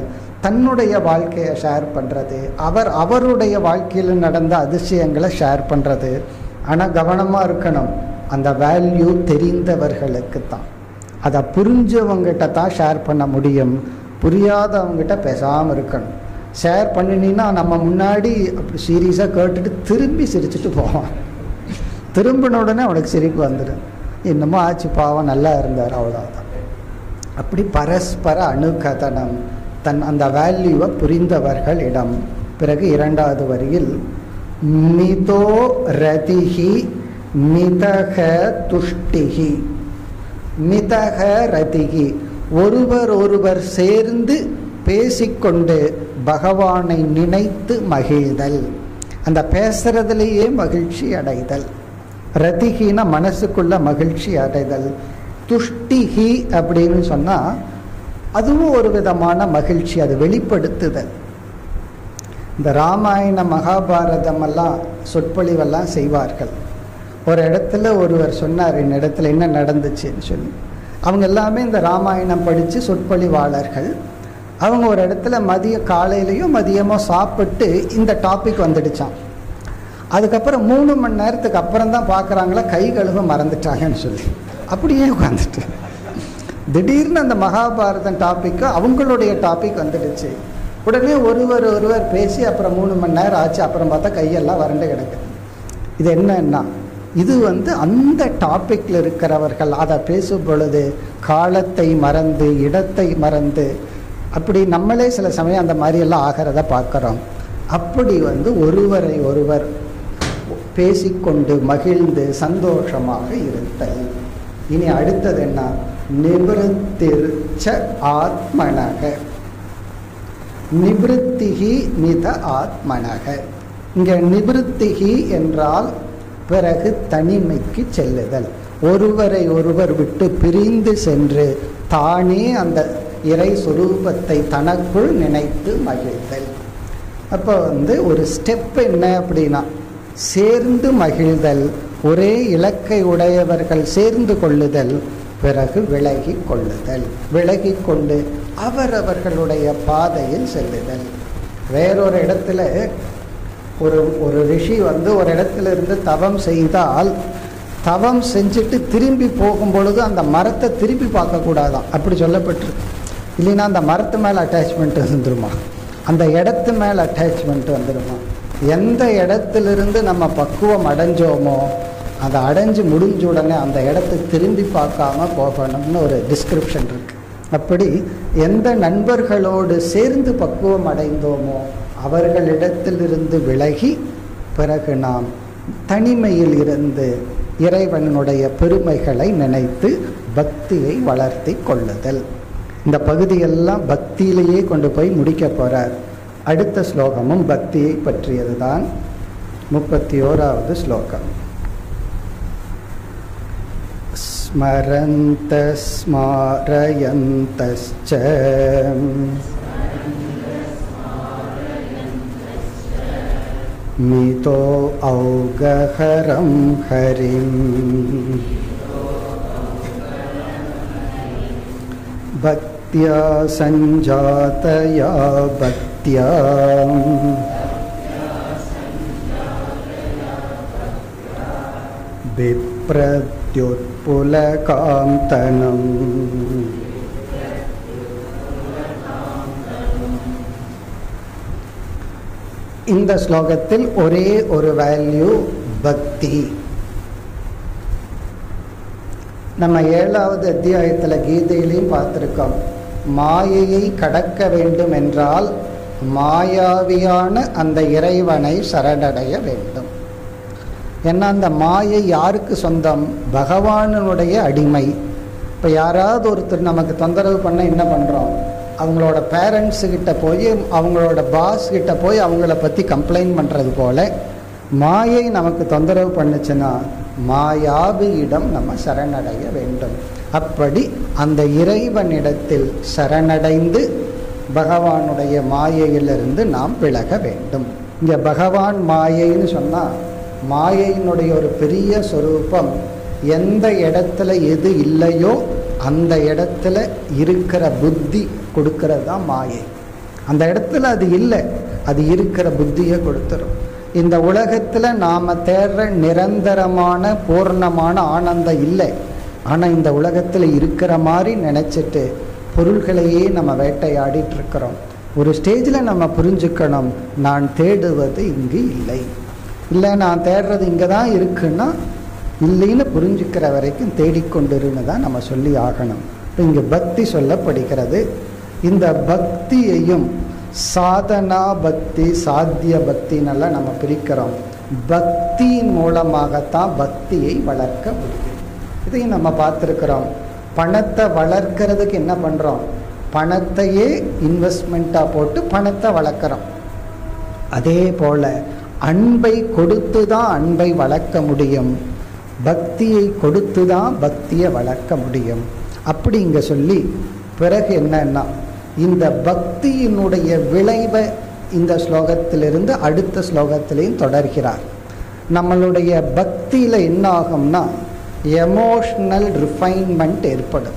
Speaker 1: தன்னுடைய வாழ்க்கையை ஷேர் பண்ணுறது அவர் அவருடைய வாழ்க்கையில் நடந்த அதிசயங்களை ஷேர் பண்ணுறது ஆனால் கவனமாக இருக்கணும் அந்த வேல்யூ தெரிந்தவர்களுக்கு தான் அதை புரிஞ்சவங்ககிட்ட தான் ஷேர் பண்ண முடியும் புரியாதவங்ககிட்ட பேசாமல் இருக்கணும் ஷேர் பண்ணினீன்னா நம்ம முன்னாடி அப்படி சீரியஸாக கேட்டுட்டு திரும்பி சிரிச்சுட்டு போவான் திரும்பின உடனே அவனுக்கு சிரிப்பு வந்துடும் என்னமோ ஆச்சு பாவம் நல்லா இருந்தார் அவ்வளோதான் அப்படி பரஸ்பர அணுகதனம் தன் அந்த வேல்யூவை புரிந்தவர்களிடம் பிறகு இரண்டாவது வரியில் மிதோ ரதிகி மிதக துஷ்டிகி மிதக ரதிகி ஒருவர் ஒருவர் சேர்ந்து பேசிக்கொண்டு பகவானை நினைத்து மகிழ்தல் அந்த பேசுறதுலேயே மகிழ்ச்சி அடைதல் ரதிகின மனசுக்குள்ள மகிழ்ச்சி அடைதல் துஷ்டிகி அப்படின்னு சொன்னால் அதுவும் ஒரு விதமான மகிழ்ச்சி அது வெளிப்படுத்துதல் இந்த ராமாயண மகாபாரதம் எல்லாம் சொற்பொழிவெல்லாம் செய்வார்கள் ஒரு இடத்துல ஒருவர் சொன்னார் இந்த இடத்துல என்ன நடந்துச்சுன்னு சொல்லி அவங்க எல்லாமே இந்த ராமாயணம் படித்து சொற்பொழிவாளர்கள் அவங்க ஒரு இடத்துல மதிய காலையிலையும் மதியமோ சாப்பிட்டு இந்த டாபிக் வந்துடுச்சான் அதுக்கப்புறம் மூணு மணி நேரத்துக்கு அப்புறம் தான் பார்க்குறாங்களா கை கழுவ மறந்துட்டாங்கன்னு சொல்லி அப்படியே உட்காந்துட்டு திடீர்னு அந்த மகாபாரதம் டாப்பிக்கு அவங்களுடைய டாபிக் வந்துடுச்சு உடனே ஒருவர் ஒருவர் பேசி அப்புறம் மூணு மணி நேரம் ஆச்சு அப்புறம் பார்த்தா கையெல்லாம் வறண்டு கிடக்குது இது என்னன்னா இது வந்து அந்த டாப்பிக்கில் இருக்கிறவர்கள் அதை பேசும் பொழுது காலத்தை மறந்து இடத்தை மறந்து அப்படி நம்மளே சில சமயம் அந்த மாதிரியெல்லாம் ஆகிறத பார்க்குறோம் அப்படி வந்து ஒருவரை ஒருவர் பேசிக்கொண்டு மகிழ்ந்து சந்தோஷமாக இருத்தல் இனி அடுத்தது என்ன நிவத்திருச்ச ஆத்மனக நிவத்திகி மித ஆத்மனக இங்க நிவத்திகி என்றால் பிறகு தனிமைக்கு செல்லுதல் ஒருவரை ஒருவர் விட்டு பிரிந்து சென்று தானே அந்த இறை சுரூபத்தை தனக்குள் நினைத்து மகிழ்தல் அப்போ வந்து ஒரு ஸ்டெப் என்ன அப்படின்னா சேர்ந்து மகிழ்தல் ஒரே இலக்கை உடையவர்கள் சேர்ந்து கொள்ளுதல் பிறகு விலகி கொள்ளுதல் விலகி கொண்டு அவரவர்களுடைய பாதையில் செல்லுதல் வேறொரு இடத்துல ஒரு ஒரு ரிஷி வந்து ஒரு இடத்துல இருந்து தவம் செய்தால் தவம் செஞ்சுட்டு திரும்பி போகும் பொழுது அந்த மரத்தை திருப்பி பார்க்கக்கூடாதான் அப்படி சொல்லப்பட்டிருக்கு இல்லைன்னா அந்த மரத்து மேலே அட்டாச்மெண்ட் வந்துருமா அந்த இடத்து மேலே அட்டாச்மெண்ட் வந்துடுமா எந்த இடத்திலிருந்து நம்ம பக்குவம் அடைஞ்சோமோ அதை அடைஞ்சு முடிஞ்ச உடனே அந்த இடத்தை திரும்பி பார்க்காம போகணும்னு ஒரு டிஸ்கிரிப்ஷன் இருக்கு அப்படி எந்த நண்பர்களோடு சேர்ந்து பக்குவம் அடைந்தோமோ அவர்களிடத்திலிருந்து விலகி பிறகு நாம் தனிமையில் இருந்து இறைவனுடைய பெருமைகளை நினைத்து பக்தியை வளர்த்தி கொள்ளுதல் இந்த பகுதியெல்லாம் பக்தியிலேயே கொண்டு போய் முடிக்க போறார் அடுத்த ஸ்லோகமும் பக்தியை பற்றியதுதான் முப்பத்தி ஓராவது ஸ்லோகம் ஸ்மரந்த ஸ்மாரயந்தஸ்ச मितो औगहरं हरिम् भक्त्या सञ्जातया भक्त्या विप्रत्युत्पुलकान्तनम् இந்த ஸ்லோகத்தில் ஒரே ஒரு வேல்யூ பக்தி நம்ம ஏழாவது அத்தியாயத்தில் கீதையிலையும் பார்த்துருக்கோம் மாயையை கடக்க வேண்டும் என்றால் மாயாவியான அந்த இறைவனை சரணடைய வேண்டும் ஏன்னா அந்த மாயை யாருக்கு சொந்தம் பகவானுடைய அடிமை இப்போ யாராவது ஒருத்தர் நமக்கு தொந்தரவு பண்ண என்ன பண்ணுறோம் அவங்களோட பேரண்ட்ஸு கிட்ட போய் அவங்களோட பாஸ் கிட்ட போய் அவங்கள பற்றி கம்ப்ளைண்ட் பண்ணுறது போல மாயை நமக்கு தொந்தரவு பண்ணுச்சுன்னா மாயாவியிடம் நம்ம சரணடைய வேண்டும் அப்படி அந்த இறைவனிடத்தில் சரணடைந்து பகவானுடைய மாயையிலிருந்து நாம் விலக வேண்டும் இங்கே பகவான் மாயைன்னு சொன்னால் மாயையினுடைய ஒரு பெரிய சொரூபம் எந்த இடத்துல எது இல்லையோ அந்த இடத்துல இருக்கிற புத்தி கொடுக்கறது தான் மாயை அந்த இடத்துல அது இல்லை அது இருக்கிற புத்தியை கொடுத்துரும் இந்த உலகத்தில் நாம் தேடுற நிரந்தரமான பூர்ணமான ஆனந்தம் இல்லை ஆனால் இந்த உலகத்தில் இருக்கிற மாதிரி நினச்சிட்டு பொருள்களையே நம்ம வேட்டையாடிட்டு இருக்கிறோம் ஒரு ஸ்டேஜில் நம்ம புரிஞ்சுக்கணும் நான் தேடுவது இங்கு இல்லை இல்லை நான் தேடுறது இங்கே தான் இருக்குன்னா இல்லைன்னு புரிஞ்சுக்கிற வரைக்கும் தேடிக்கொண்டிருன்னு தான் நம்ம சொல்லி ஆகணும் இப்போ இங்கே பக்தி சொல்லப்படுகிறது இந்த பக்தியையும் சாதனா பக்தி சாத்திய பக்தின்னெல்லாம் நம்ம பிரிக்கிறோம் பக்தியின் மூலமாகத்தான் பக்தியை வளர்க்க முடியும் இதையும் நம்ம பார்த்துருக்குறோம் பணத்தை வளர்க்கறதுக்கு என்ன பண்ணுறோம் பணத்தையே இன்வெஸ்ட்மெண்ட்டாக போட்டு பணத்தை வளர்க்குறோம் அதே போல் அன்பை கொடுத்து தான் அன்பை வளர்க்க முடியும் பக்தியை கொடுத்து தான் பக்தியை வளர்க்க முடியும் அப்படி இங்கே சொல்லி பிறகு என்னன்னா இந்த பக்தியினுடைய விளைவை இந்த ஸ்லோகத்திலிருந்து அடுத்த ஸ்லோகத்திலையும் தொடர்கிறார் நம்மளுடைய பக்தியில் என்ன ஆகும்னா எமோஷ்னல் ரிஃபைன்மெண்ட் ஏற்படும்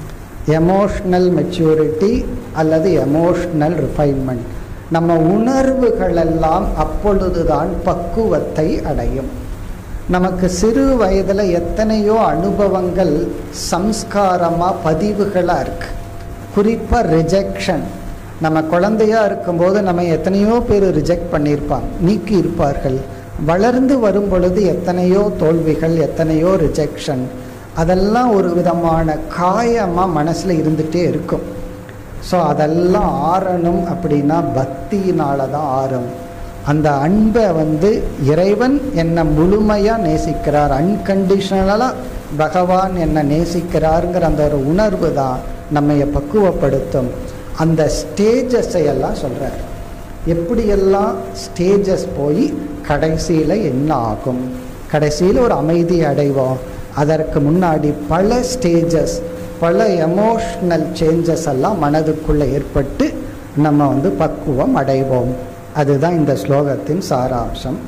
Speaker 1: எமோஷ்னல் மெச்சூரிட்டி அல்லது எமோஷ்னல் ரிஃபைன்மெண்ட் நம்ம உணர்வுகளெல்லாம் அப்பொழுதுதான் பக்குவத்தை அடையும் நமக்கு சிறு வயதில் எத்தனையோ அனுபவங்கள் சம்ஸ்காரமாக பதிவுகளாக இருக்கு குறிப்பாக ரிஜெக்ஷன் நம்ம குழந்தையா இருக்கும்போது நம்ம எத்தனையோ பேர் ரிஜெக்ட் பண்ணியிருப்பாங்க நீக்கி இருப்பார்கள் வளர்ந்து வரும் பொழுது எத்தனையோ தோல்விகள் எத்தனையோ ரிஜெக்ஷன் அதெல்லாம் ஒரு விதமான காயமாக மனசில் இருந்துகிட்டே இருக்கும் ஸோ அதெல்லாம் ஆறணும் அப்படின்னா பக்தியினால தான் ஆறும் அந்த அன்பை வந்து இறைவன் என்னை முழுமையாக நேசிக்கிறார் அன்கண்டிஷனலாக பகவான் என்னை நேசிக்கிறாருங்கிற அந்த ஒரு உணர்வு தான் நம்மைய பக்குவப்படுத்தும் அந்த ஸ்டேஜஸை எல்லாம் சொல்கிறார் எப்படியெல்லாம் ஸ்டேஜஸ் போய் கடைசியில் என்ன ஆகும் கடைசியில் ஒரு அமைதி அடைவோம் அதற்கு முன்னாடி பல ஸ்டேஜஸ் பல எமோஷ்னல் சேஞ்சஸ் எல்லாம் மனதுக்குள்ளே ஏற்பட்டு நம்ம வந்து பக்குவம் அடைவோம் அதுதான் இந்த ஸ்லோகத்தின் சாராம்சம்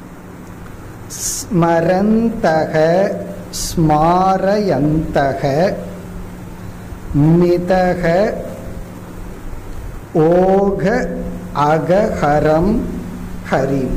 Speaker 1: ஸ்மரந்தக ஸ்மாரயந்தக மிதக ஓக அகஹரம் ஹரிம்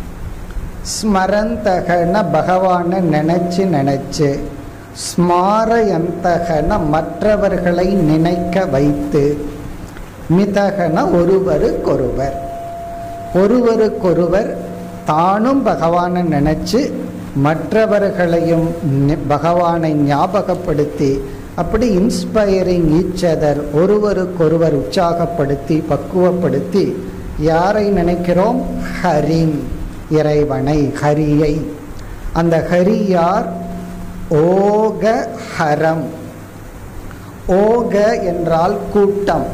Speaker 1: ஸ்மரந்தகன பகவானை நினைச்சு நினைச்சு ஸ்மாரயந்தகன மற்றவர்களை நினைக்க வைத்து மிதகன ஒருவருக்கொருவர் ஒருவருக்கொருவர் தானும் பகவானை நினைச்சு மற்றவர்களையும் பகவானை ஞாபகப்படுத்தி அப்படி இன்ஸ்பைரிங் ஈச் அதர் ஒருவருக்கொருவர் உற்சாகப்படுத்தி பக்குவப்படுத்தி யாரை நினைக்கிறோம் ஹரின் இறைவனை ஹரியை அந்த ஹரி யார் ஓக ஹரம் ஓக என்றால் கூட்டம்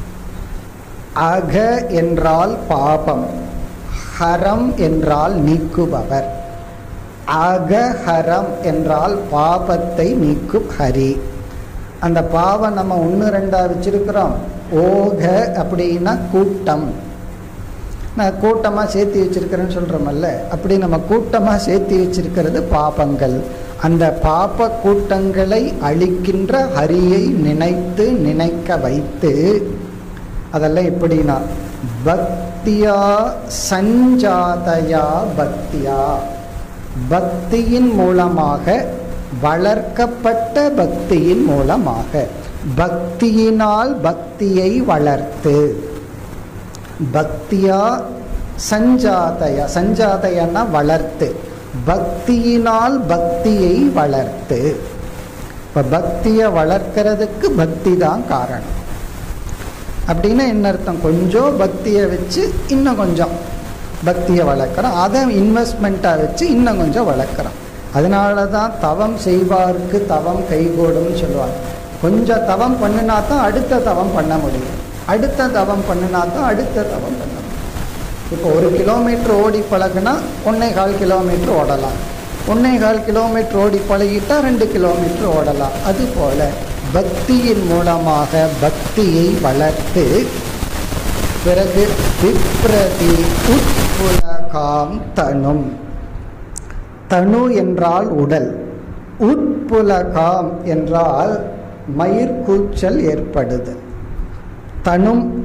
Speaker 1: அக என்றால் பாபம் ஹரம் என்றால் நீக்குபவர் அகஹரம் என்றால் பாபத்தை நீக்கும் ஹரி அந்த பாவம் நம்ம ஒன்று ரெண்டாக வச்சிருக்கிறோம் ஓக அப்படின்னா கூட்டம் நான் கூட்டமாக சேர்த்து வச்சிருக்கிறேன்னு சொல்கிறோமல்ல அப்படி நம்ம கூட்டமாக சேர்த்து வச்சிருக்கிறது பாபங்கள் அந்த பாப கூட்டங்களை அழிக்கின்ற ஹரியை நினைத்து நினைக்க வைத்து அதெல்லாம் எப்படின்னா பக்தியா சஞ்சாதயா பக்தியா பக்தியின் மூலமாக வளர்க்கப்பட்ட பக்தியின் மூலமாக பக்தியினால் பக்தியை வளர்த்து பக்தியா சஞ்சாதய சஞ்சாதயன்னா வளர்த்து பக்தியினால் பக்தியை வளர்த்து இப்போ பக்தியை வளர்க்கறதுக்கு பக்தி தான் காரணம் அப்படின்னா என்ன அர்த்தம் கொஞ்சம் பக்தியை வச்சு இன்னும் கொஞ்சம் பக்தியை வளர்க்குறோம் அதை இன்வெஸ்ட்மெண்ட்டாக வச்சு இன்னும் கொஞ்சம் வளர்க்குறோம் அதனால தான் தவம் செய்வார்க்கு தவம் கைகூடும்னு சொல்லுவாங்க கொஞ்சம் தவம் பண்ணினா தான் அடுத்த தவம் பண்ண முடியும் அடுத்த தவம் பண்ணினா தான் அடுத்த தவம் பண்ண முடியும் இப்போ ஒரு கிலோமீட்டர் ஓடி பழகுனா ஒன்றே கால் கிலோமீட்டர் ஓடலாம் ஒன்றே கால் கிலோமீட்டர் ஓடி பழகிட்டா ரெண்டு கிலோமீட்டர் ஓடலாம் அதுபோல் பக்தியின் மூலமாக பக்தியை வளர்த்து பிறகு விப்ரதி உட்புலகாம் தனும் தனு என்றால் உடல் உட்புலகாம் என்றால் மயிர்கூச்சல் ஏற்படுது தனும்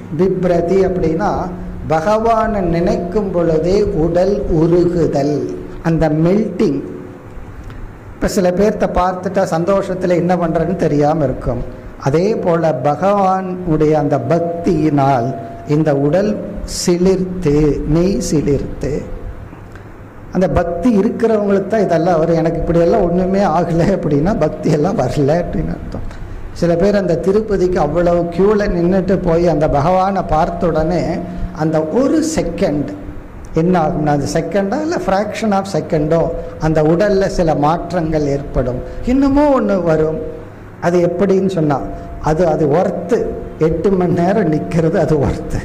Speaker 1: பிப்ரதி அப்படின்னா பகவானை நினைக்கும் பொழுதே உடல் உருகுதல் அந்த மெல்டிங் இப்போ சில பேர்த்த பார்த்துட்டா சந்தோஷத்தில் என்ன பண்ணுறன்னு தெரியாமல் இருக்கும் அதே போல பகவான் உடைய அந்த பக்தியினால் இந்த உடல் சிலிர்த்து மெய் சிலிர்த்து அந்த பக்தி இருக்கிறவங்களுக்கு தான் இதெல்லாம் வரும் எனக்கு இப்படியெல்லாம் ஒன்றுமே ஆகலை அப்படின்னா பக்தி எல்லாம் வரல அப்படின்னு அர்த்தம் சில பேர் அந்த திருப்பதிக்கு அவ்வளவு க்யூவில் நின்றுட்டு போய் அந்த பகவானை பார்த்த உடனே அந்த ஒரு செகண்ட் என்ன ஆகும்னா அது செகண்டா இல்லை ஃப்ராக்ஷன் ஆஃப் செகண்டோ அந்த உடலில் சில மாற்றங்கள் ஏற்படும் இன்னமும் ஒன்று வரும் அது எப்படின்னு சொன்னால் அது அது ஒர்த்து எட்டு மணி நேரம் நிற்கிறது அது ஒர்த்து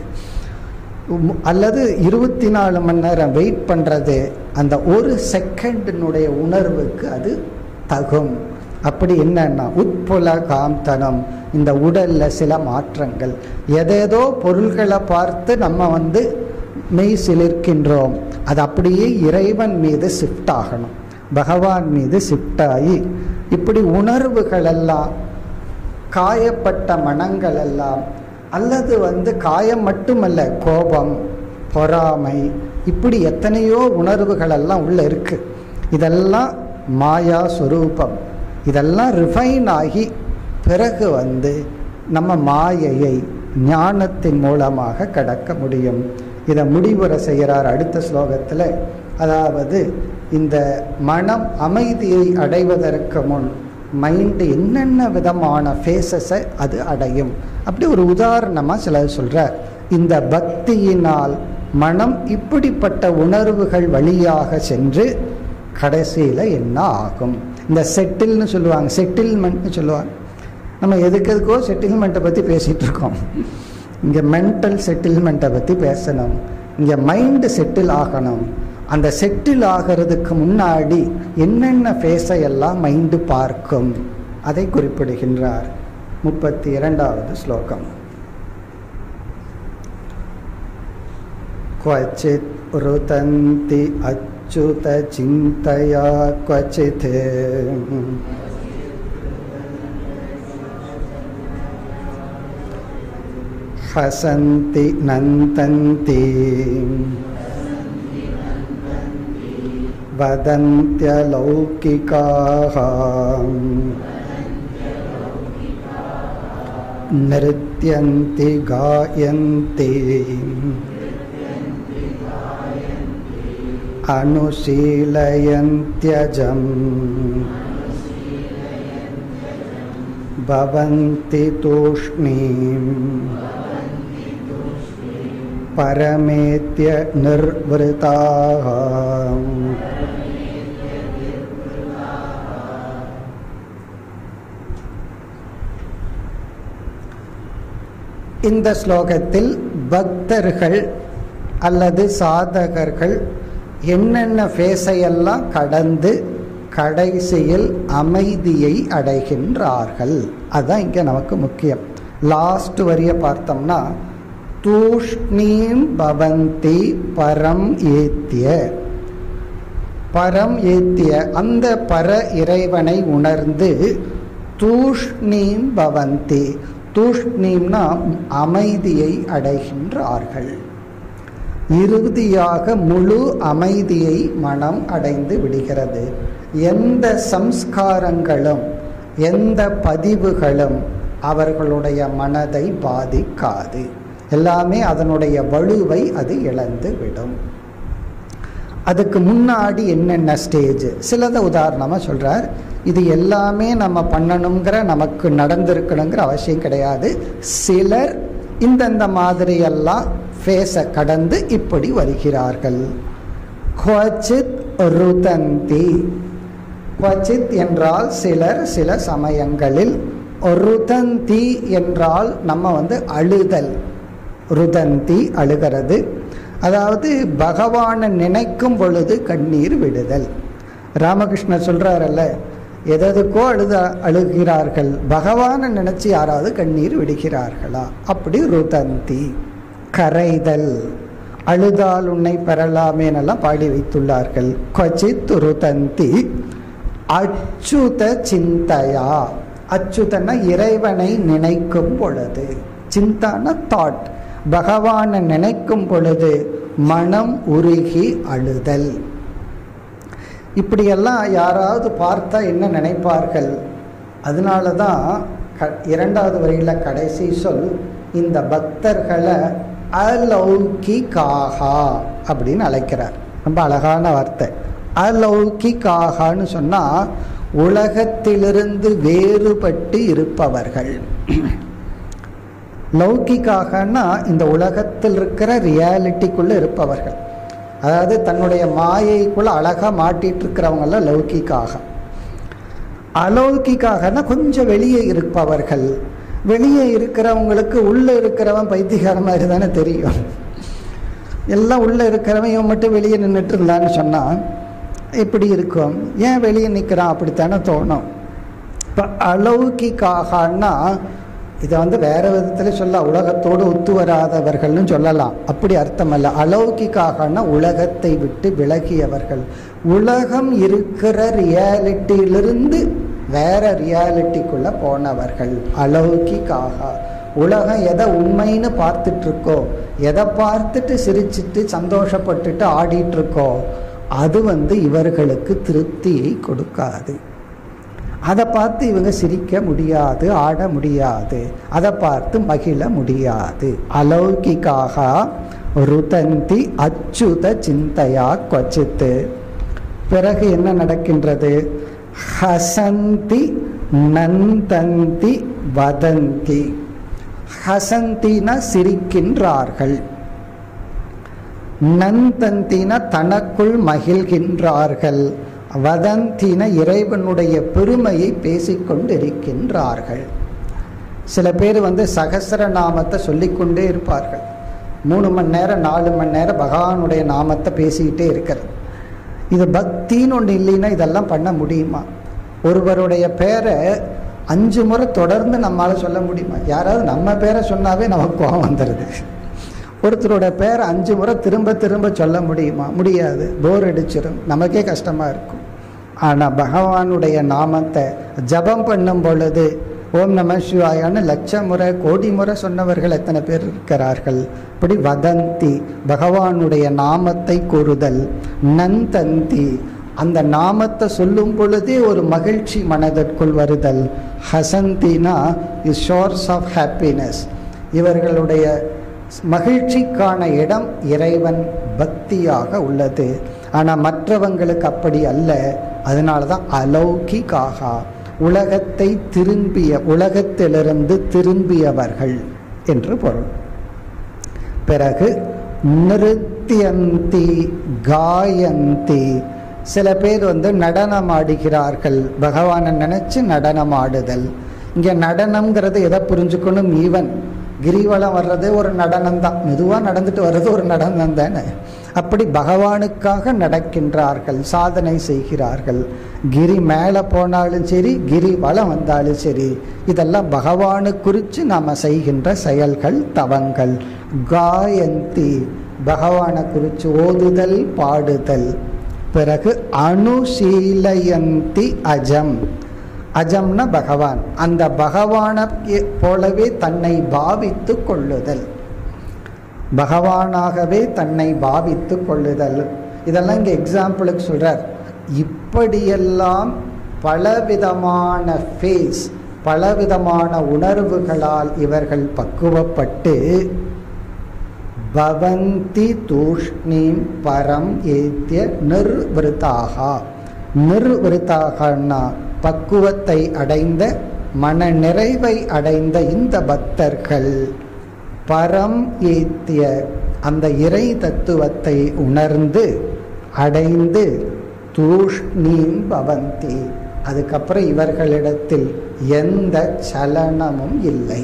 Speaker 1: அல்லது இருபத்தி நாலு மணி நேரம் வெயிட் பண்ணுறது அந்த ஒரு செகண்டினுடைய உணர்வுக்கு அது தகும் அப்படி என்னன்னா உட்புல காந்தனம் இந்த உடல்ல சில மாற்றங்கள் எதேதோ பொருள்களை பார்த்து நம்ம வந்து மெய் சிலிர்க்கின்றோம் அது அப்படியே இறைவன் மீது ஷிஃப்ட் ஆகணும் பகவான் மீது ஷிஃப்ட் ஆகி இப்படி உணர்வுகள் எல்லாம் காயப்பட்ட மனங்கள் எல்லாம் அல்லது வந்து காயம் மட்டுமல்ல கோபம் பொறாமை இப்படி எத்தனையோ உணர்வுகள் எல்லாம் உள்ள இருக்கு இதெல்லாம் மாயா சுரூபம் இதெல்லாம் ரிஃபைன் ஆகி பிறகு வந்து நம்ம மாயையை ஞானத்தின் மூலமாக கடக்க முடியும் இதை முடிவுரை செய்கிறார் அடுத்த ஸ்லோகத்தில் அதாவது இந்த மனம் அமைதியை அடைவதற்கு முன் மைண்டு என்னென்ன விதமான ஃபேஸஸை அது அடையும் அப்படி ஒரு உதாரணமாக சிலர் சொல்கிறார் இந்த பக்தியினால் மனம் இப்படிப்பட்ட உணர்வுகள் வழியாக சென்று கடைசியில் என்ன ஆகும் இந்த செட்டில்னு சொல்லுவாங்க செட்டில்மெண்ட்னு சொல்லுவாங்க நம்ம எதுக்கு எதுக்கோ செட்டில்மெண்ட்டை பற்றி பேசிகிட்டு இருக்கோம் இங்கே மென்டல் செட்டில்மெண்ட்டை பற்றி பேசணும் இங்கே மைண்டு செட்டில் ஆகணும் அந்த செட்டில் ஆகிறதுக்கு முன்னாடி என்னென்ன ஃபேஸை எல்லாம் மைண்டு பார்க்கும் அதை குறிப்பிடுகின்றார் முப்பத்தி இரண்டாவது ஸ்லோகம் क्वचित् रुदन्ति अच्युतचिन्तया क्वचित् हसन्ति नन्दन्ति वदन्त्यलौकिकाः नृत्यन्ति गायन्ति अनुशीलयन्त्यजम् भवन्ति तूष्णीम् परमेत्य निर्वृताः இந்த ஸ்லோகத்தில் பக்தர்கள் அல்லது சாதகர்கள் என்னென்ன ஃபேஸையெல்லாம் கடந்து கடைசியில் அமைதியை அடைகின்றார்கள் அதுதான் இங்கே நமக்கு முக்கியம் லாஸ்ட் வரிய பார்த்தோம்னா தூஷ்ணீம் பவந்தி பரம் ஏத்திய பரம் ஏத்திய அந்த பர இறைவனை உணர்ந்து தூஷ்ணீம் பவந்தி தூஷ்ணீம்னா அமைதியை அடைகின்றார்கள் இறுதியாக முழு அமைதியை மனம் அடைந்து விடுகிறது எந்த சம்ஸ்காரங்களும் எந்த பதிவுகளும் அவர்களுடைய மனதை பாதிக்காது எல்லாமே அதனுடைய வலுவை அது இழந்து விடும் அதுக்கு முன்னாடி என்னென்ன ஸ்டேஜ் சிலதை உதாரணமாக சொல்கிறார் இது எல்லாமே நம்ம பண்ணணுங்கிற நமக்கு நடந்திருக்கணுங்கிற அவசியம் கிடையாது சிலர் இந்தந்த மாதிரியெல்லாம் ஃபேஸை கடந்து இப்படி வருகிறார்கள் குவச்சித் ருதந்தி குவச்சித் என்றால் சிலர் சில சமயங்களில் ருதந்தி என்றால் நம்ம வந்து அழுதல் ருதந்தி அழுகிறது அதாவது பகவானை நினைக்கும் பொழுது கண்ணீர் விடுதல் ராமகிருஷ்ணர் சொல்றாரல்ல எதற்கோ அழுத அழுகிறார்கள் பகவானை நினைச்சு யாராவது கண்ணீர் விடுகிறார்களா அப்படி ருதந்தி கரைதல் அழுதால் உன்னை பெறலாமேனெல்லாம் பாடி வைத்துள்ளார்கள் கொச்சித் ருதந்தி அச்சுத சிந்தையா அச்சுதன்னா இறைவனை நினைக்கும் பொழுது சிந்தான தாட் பகவானை நினைக்கும் பொழுது மனம் உருகி அழுதல் இப்படியெல்லாம் யாராவது பார்த்தா என்ன நினைப்பார்கள் அதனால தான் க இரண்டாவது வரியில் கடைசி சொல் இந்த பக்தர்களை அலௌகிகாகா அப்படின்னு அழைக்கிறார் ரொம்ப அழகான வார்த்தை அலௌகிகாகான்னு சொன்னால் உலகத்திலிருந்து வேறுபட்டு இருப்பவர்கள் லௌகிக்காகனா இந்த உலகத்தில் இருக்கிற ரியாலிட்டிக்குள்ளே இருப்பவர்கள் அதாவது தன்னுடைய மாயைக்குள்ள அழகாக மாட்டிட்டு இருக்கிறவங்கெல்லாம் லௌகிக்காக அலௌகிக்காகனா கொஞ்சம் வெளியே இருப்பவர்கள் வெளியே இருக்கிறவங்களுக்கு உள்ளே இருக்கிறவன் பைத்தியகார மாதிரி தானே தெரியும் எல்லாம் உள்ளே இருக்கிறவன் இவன் மட்டும் வெளியே நின்றுட்டு இருந்தான்னு சொன்னால் எப்படி இருக்கும் ஏன் வெளியே நிற்கிறான் அப்படித்தானே தோணும் இப்போ அலௌகிக்காகனா இதை வந்து வேற விதத்தில் சொல்ல உலகத்தோடு ஒத்து வராதவர்கள்னு சொல்லலாம் அப்படி அர்த்தம் அல்ல அலௌகிக்காகனா உலகத்தை விட்டு விலகியவர்கள் உலகம் இருக்கிற ரியாலிட்டியிலிருந்து வேற ரியாலிட்டிக்குள்ள போனவர்கள் அலௌகிக்காக உலகம் எதை உண்மைன்னு பார்த்துட்டு இருக்கோ எதை பார்த்துட்டு சிரிச்சிட்டு சந்தோஷப்பட்டுட்டு ஆடிட்டு இருக்கோ அது வந்து இவர்களுக்கு திருப்தியை கொடுக்காது அதை பார்த்து இவங்க சிரிக்க முடியாது ஆட முடியாது அதை பார்த்து மகிழ முடியாது அலௌகிக்காக ருதந்தி அச்சுத சிந்தையா கொச்சித்து பிறகு என்ன நடக்கின்றது ஹசந்தி நந்தந்தி வதந்தி ஹசந்தின சிரிக்கின்றார்கள் நந்தந்தின தனக்குள் மகிழ்கின்றார்கள் வதந்தின இறைவனுடைய பெருமையை பேசிக்கொண்டிருக்கின்றார்கள் சில பேர் வந்து சகசர நாமத்தை சொல்லிக்கொண்டே இருப்பார்கள் மூணு மணி நேரம் நாலு மணி நேரம் பகவானுடைய நாமத்தை பேசிக்கிட்டே இருக்கிறது இது பக்தின்னு ஒன்று இல்லைன்னா இதெல்லாம் பண்ண முடியுமா ஒருவருடைய பேரை அஞ்சு முறை தொடர்ந்து நம்மளால் சொல்ல முடியுமா யாராவது நம்ம பேரை சொன்னாவே நமக்கு கோபம் வந்துடுது ஒருத்தரோட பேரை அஞ்சு முறை திரும்ப திரும்ப சொல்ல முடியுமா முடியாது போர் அடிச்சிடும் நமக்கே கஷ்டமாக இருக்கும் ஆனால் பகவானுடைய நாமத்தை ஜபம் பண்ணும் பொழுது ஓம் நம சிவாயான்னு லட்ச முறை கோடி முறை சொன்னவர்கள் எத்தனை பேர் இருக்கிறார்கள் இப்படி வதந்தி பகவானுடைய நாமத்தை கூறுதல் நந்தந்தி அந்த நாமத்தை சொல்லும் பொழுதே ஒரு மகிழ்ச்சி மனதிற்குள் வருதல் ஹசந்தினா இஸ் ஷோர்ஸ் ஆஃப் ஹாப்பினஸ் இவர்களுடைய மகிழ்ச்சிக்கான இடம் இறைவன் பக்தியாக உள்ளது ஆனால் மற்றவங்களுக்கு அப்படி அல்ல அதனால தான் அலௌகிகாகா உலகத்தை திரும்பிய உலகத்திலிருந்து திரும்பியவர்கள் என்று பொருள் பிறகு நிருத்தியந்தி காயந்தி சில பேர் வந்து நடனம் ஆடுகிறார்கள் பகவானை நினைச்சு நடனம் ஆடுதல் இங்க நடனம்ங்கிறது எதை புரிஞ்சுக்கணும் ஈவன் கிரிவலம் வர்றது ஒரு நடனம் தான் மெதுவாக நடந்துட்டு வர்றது ஒரு நடனம் தானே அப்படி பகவானுக்காக நடக்கின்றார்கள் சாதனை செய்கிறார்கள் கிரி மேலே போனாலும் சரி கிரி வளம் வந்தாலும் சரி இதெல்லாம் பகவானு குறித்து நாம் செய்கின்ற செயல்கள் தவங்கள் காயந்தி பகவானை குறித்து ஓதுதல் பாடுதல் பிறகு அனுசீலயந்தி அஜம் அஜம்னா பகவான் அந்த பகவானை போலவே தன்னை பாவித்து கொள்ளுதல் பகவானாகவே தன்னை பாவித்து கொள்ளுதல் இதெல்லாம் இங்கே எக்ஸாம்பிளுக்கு சொல்கிறார் இப்படியெல்லாம் பலவிதமான ஃபேஸ் பலவிதமான உணர்வுகளால் இவர்கள் பக்குவப்பட்டு பவந்தி தூஷ்ணீம் பரம் ஏத்திய நிர்விருத்தாக நிர்விருத்தாகனா பக்குவத்தை அடைந்த மன நிறைவை அடைந்த இந்த பக்தர்கள் பரம் ஏத்திய அந்த இறை தத்துவத்தை உணர்ந்து அடைந்து தூஷ்ணீம் பவந்தி அதுக்கப்புறம் இவர்களிடத்தில் எந்த சலனமும் இல்லை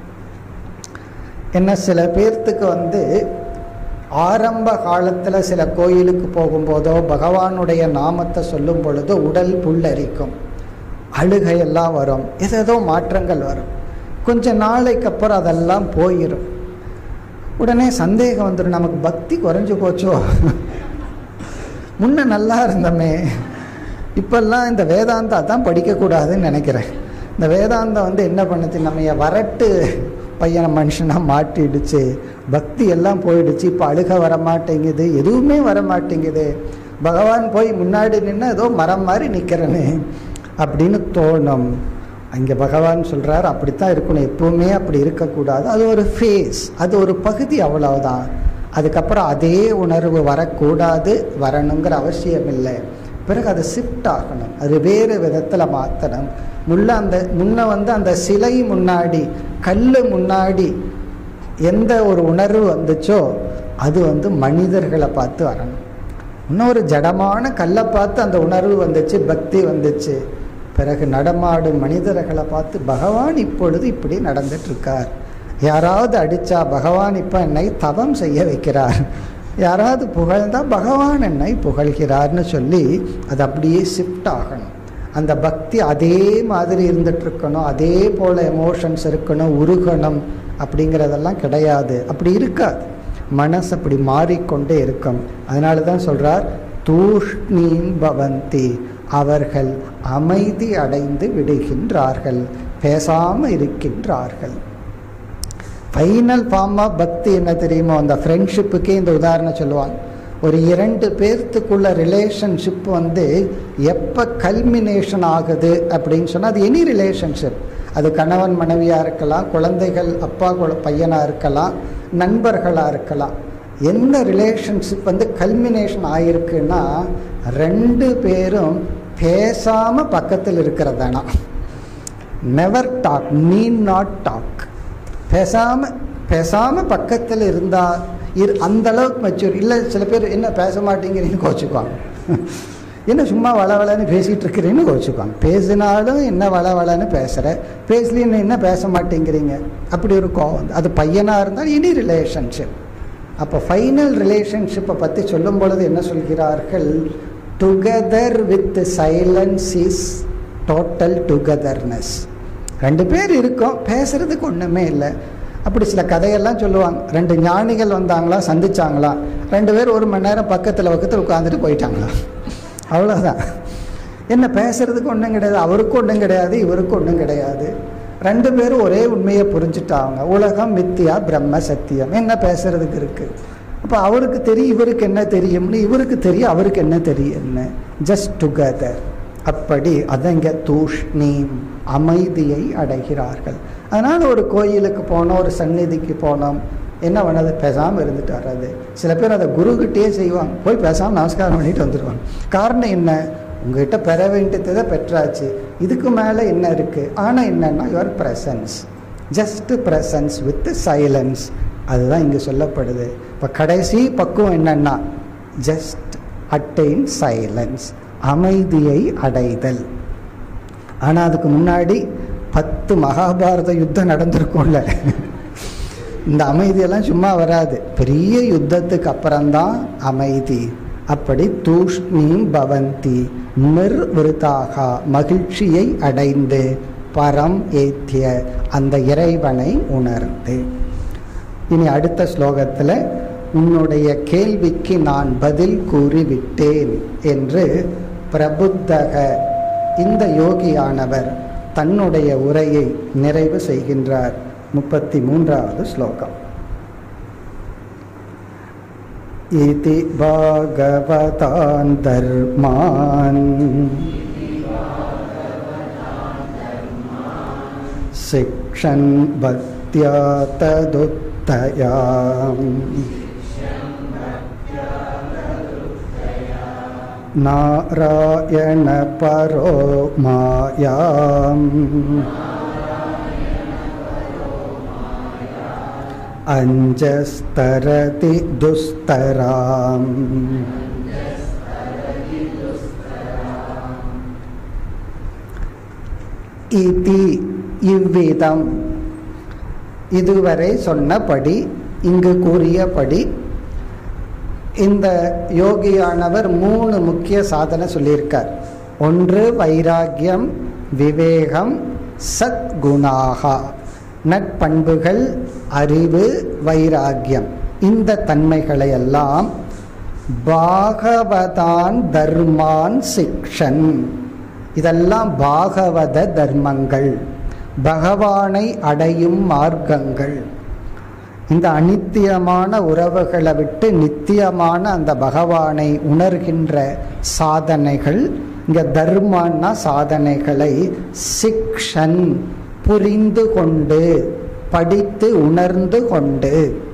Speaker 1: என்ன சில பேர்த்துக்கு வந்து ஆரம்ப காலத்தில் சில கோயிலுக்கு போகும்போதோ பகவானுடைய நாமத்தை சொல்லும் பொழுதோ உடல் புல்லரிக்கும் அழுகையெல்லாம் வரும் ஏதேதோ மாற்றங்கள் வரும் கொஞ்ச நாளைக்கு அப்புறம் அதெல்லாம் போயிடும் உடனே சந்தேகம் வந்துடும் நமக்கு பக்தி குறைஞ்சு போச்சோ முன்ன நல்லா இருந்தோமே இப்பெல்லாம் இந்த வேதாந்தா தான் படிக்கக்கூடாதுன்னு நினைக்கிறேன் இந்த வேதாந்தம் வந்து என்ன பண்ணுச்சு நம்ம வரட்டு பையனை மனுஷனாக மாட்டிடுச்சு பக்தி எல்லாம் போயிடுச்சு இப்போ அழுக வர மாட்டேங்குது எதுவுமே வர மாட்டேங்குது பகவான் போய் முன்னாடி நின்று ஏதோ மரம் மாதிரி நிற்கிறேனே அப்படின்னு தோணும் அங்கே பகவான் சொல்கிறார் அப்படித்தான் இருக்கணும் எப்பவுமே அப்படி இருக்கக்கூடாது அது ஒரு ஃபேஸ் அது ஒரு பகுதி அவ்வளவுதான் அதுக்கப்புறம் அதே உணர்வு வரக்கூடாது வரணுங்கிற அவசியம் இல்லை பிறகு அது ஷிஃப்ட் ஆகணும் அது வேறு விதத்தில் மாற்றணும் முள்ள அந்த முன்ன வந்து அந்த சிலை முன்னாடி கல் முன்னாடி எந்த ஒரு உணர்வு வந்துச்சோ அது வந்து மனிதர்களை பார்த்து வரணும் இன்னொரு ஜடமான கல்லை பார்த்து அந்த உணர்வு வந்துச்சு பக்தி வந்துச்சு பிறகு நடமாடும் மனிதர்களை பார்த்து பகவான் இப்பொழுது இப்படி நடந்துட்டு இருக்கார் யாராவது அடிச்சா பகவான் இப்போ என்னை தவம் செய்ய வைக்கிறார் யாராவது புகழ்ந்தா பகவான் என்னை புகழ்கிறார்னு சொல்லி அது அப்படியே ஷிஃப்ட் ஆகணும் அந்த பக்தி அதே மாதிரி இருந்துட்டு இருக்கணும் அதே போல எமோஷன்ஸ் இருக்கணும் உருகணும் அப்படிங்கிறதெல்லாம் கிடையாது அப்படி இருக்காது மனசு அப்படி மாறிக்கொண்டே இருக்கும் அதனால தான் சொல்றார் தூஷ்ணீம் பவந்தி அவர்கள் அமைதி அடைந்து விடுகின்றார்கள் பேசாம இருக்கின்றார்கள் ஃபைனல் ஃபார்ம் ஆஃப் பக்தி என்ன தெரியுமோ அந்த ஃப்ரெண்ட்ஷிப்புக்கே இந்த உதாரணம் சொல்லுவாங்க ஒரு இரண்டு பேர்த்துக்குள்ள ரிலேஷன்ஷிப் வந்து எப்போ கல்மினேஷன் ஆகுது அப்படின்னு சொன்னால் அது எனி ரிலேஷன்ஷிப் அது கணவன் மனைவியாக இருக்கலாம் குழந்தைகள் அப்பா பையனாக இருக்கலாம் நண்பர்களாக இருக்கலாம் எந்த ரிலேஷன்ஷிப் வந்து கல்மினேஷன் ஆயிருக்குன்னா ரெண்டு பேரும் பேசாமல் பக்கத்தில் இருக்கிறதானா never talk need not talk பேசாமல் பேசாமல் பக்கத்தில் இருந்தால் இரு அந்த அளவுக்கு மெச்சூர் இல்லை சில பேர் என்ன பேச மாட்டேங்கிறீன்னு கோச்சுக்குவாங்க என்ன சும்மா வளவளன்னு பேசிகிட்டு இருக்கிறீன்னு கோச்சுக்குவாங்க பேசினாலும் என்ன வளவளன்னு பேசுகிற பேசலின்னு என்ன பேச மாட்டேங்கிறீங்க அப்படி ஒரு கோவம் அது பையனாக இருந்தால் இனி ரிலேஷன்ஷிப் அப்போ ஃபைனல் ரிலேஷன்ஷிப்பை பற்றி சொல்லும் பொழுது என்ன சொல்கிறார்கள் together with silence is total togetherness ரெண்டு பேர் இருக்கோம் பேசுறதுக்கு ஒன்றுமே இல்லை அப்படி சில கதையெல்லாம் சொல்லுவாங்க ரெண்டு ஞானிகள் வந்தாங்களா சந்திச்சாங்களா ரெண்டு பேர் ஒரு மணி நேரம் பக்கத்தில் பக்கத்தில் உட்காந்துட்டு போயிட்டாங்களா அவ்வளோதான் என்ன பேசுறதுக்கு ஒன்றும் கிடையாது அவருக்கும் ஒன்றும் கிடையாது இவருக்கும் ஒன்றும் கிடையாது ரெண்டு பேரும் ஒரே உண்மையை புரிஞ்சுட்டாங்க உலகம் மித்தியா பிரம்ம சத்தியம் என்ன பேசுறதுக்கு இருக்கு அப்போ அவருக்கு தெரியும் இவருக்கு என்ன தெரியும்னு இவருக்கு தெரியும் அவருக்கு என்ன தெரியும்னு ஜஸ்ட் டுகெதர் அப்படி அதங்க தூஷ்ணீம் அமைதியை அடைகிறார்கள் அதனால் ஒரு கோயிலுக்கு போனோம் ஒரு சந்நிதிக்கு போனோம் என்ன பண்ணது பேசாமல் இருந்துட்டு வர்றது சில பேர் அதை குருக்கிட்டே செய்வாங்க போய் பேசாமல் நமஸ்காரம் பண்ணிட்டு வந்துடுவாங்க காரணம் என்ன உங்ககிட்ட பெற வேண்டியதை பெற்றாச்சு இதுக்கு மேலே என்ன இருக்குது ஆனால் என்னன்னா your presence just presence with silence அதுதான் இங்கே சொல்லப்படுது இப்போ கடைசி பக்குவம் என்னன்னா ஜஸ்ட் அட்டைன் சைலன்ஸ் அமைதியை அடைதல் ஆனால் அதுக்கு முன்னாடி பத்து மகாபாரத யுத்தம் நடந்திருக்கும்ல இந்த அமைதியெல்லாம் சும்மா வராது பெரிய யுத்தத்துக்கு அப்புறம்தான் அமைதி அப்படி தூஷ்ணீம் பவந்தி நிர்விருதாக மகிழ்ச்சியை அடைந்து பரம் ஏத்திய அந்த இறைவனை உணர்ந்து இனி அடுத்த ஸ்லோகத்தில் உன்னுடைய கேள்விக்கு நான் பதில் கூறிவிட்டேன் என்று பிரபுத்தக இந்த யோகியானவர் தன்னுடைய உரையை நிறைவு செய்கின்றார் முப்பத்தி மூன்றாவது ஸ்லோகம் इति भागवतान् धर्मान् शिक्षन् भक्त्या तदुत्तया नारायणपरो मायाम् अञ्जस्तरति दुस्तराम् இதி இவ்விதம் இதுவரை சொன்னபடி இங்கு கூறியபடி இந்த யோகியானவர் மூணு முக்கிய சாதனை சொல்லியிருக்கார் ஒன்று வைராக்கியம் விவேகம் சத்குணாகா நட்பண்புகள் அறிவு வைராக்கியம் இந்த தன்மைகளை எல்லாம் பாகவதான் தர்மான் சிக்ஷன் இதெல்லாம் பாகவத தர்மங்கள் பகவானை அடையும் மார்க்கங்கள் இந்த அனித்தியமான உறவுகளை விட்டு நித்தியமான அந்த பகவானை உணர்கின்ற சாதனைகள் இங்க தர்மன்னா சாதனைகளை சிக்ஷன் புரிந்து கொண்டு படித்து உணர்ந்து கொண்டு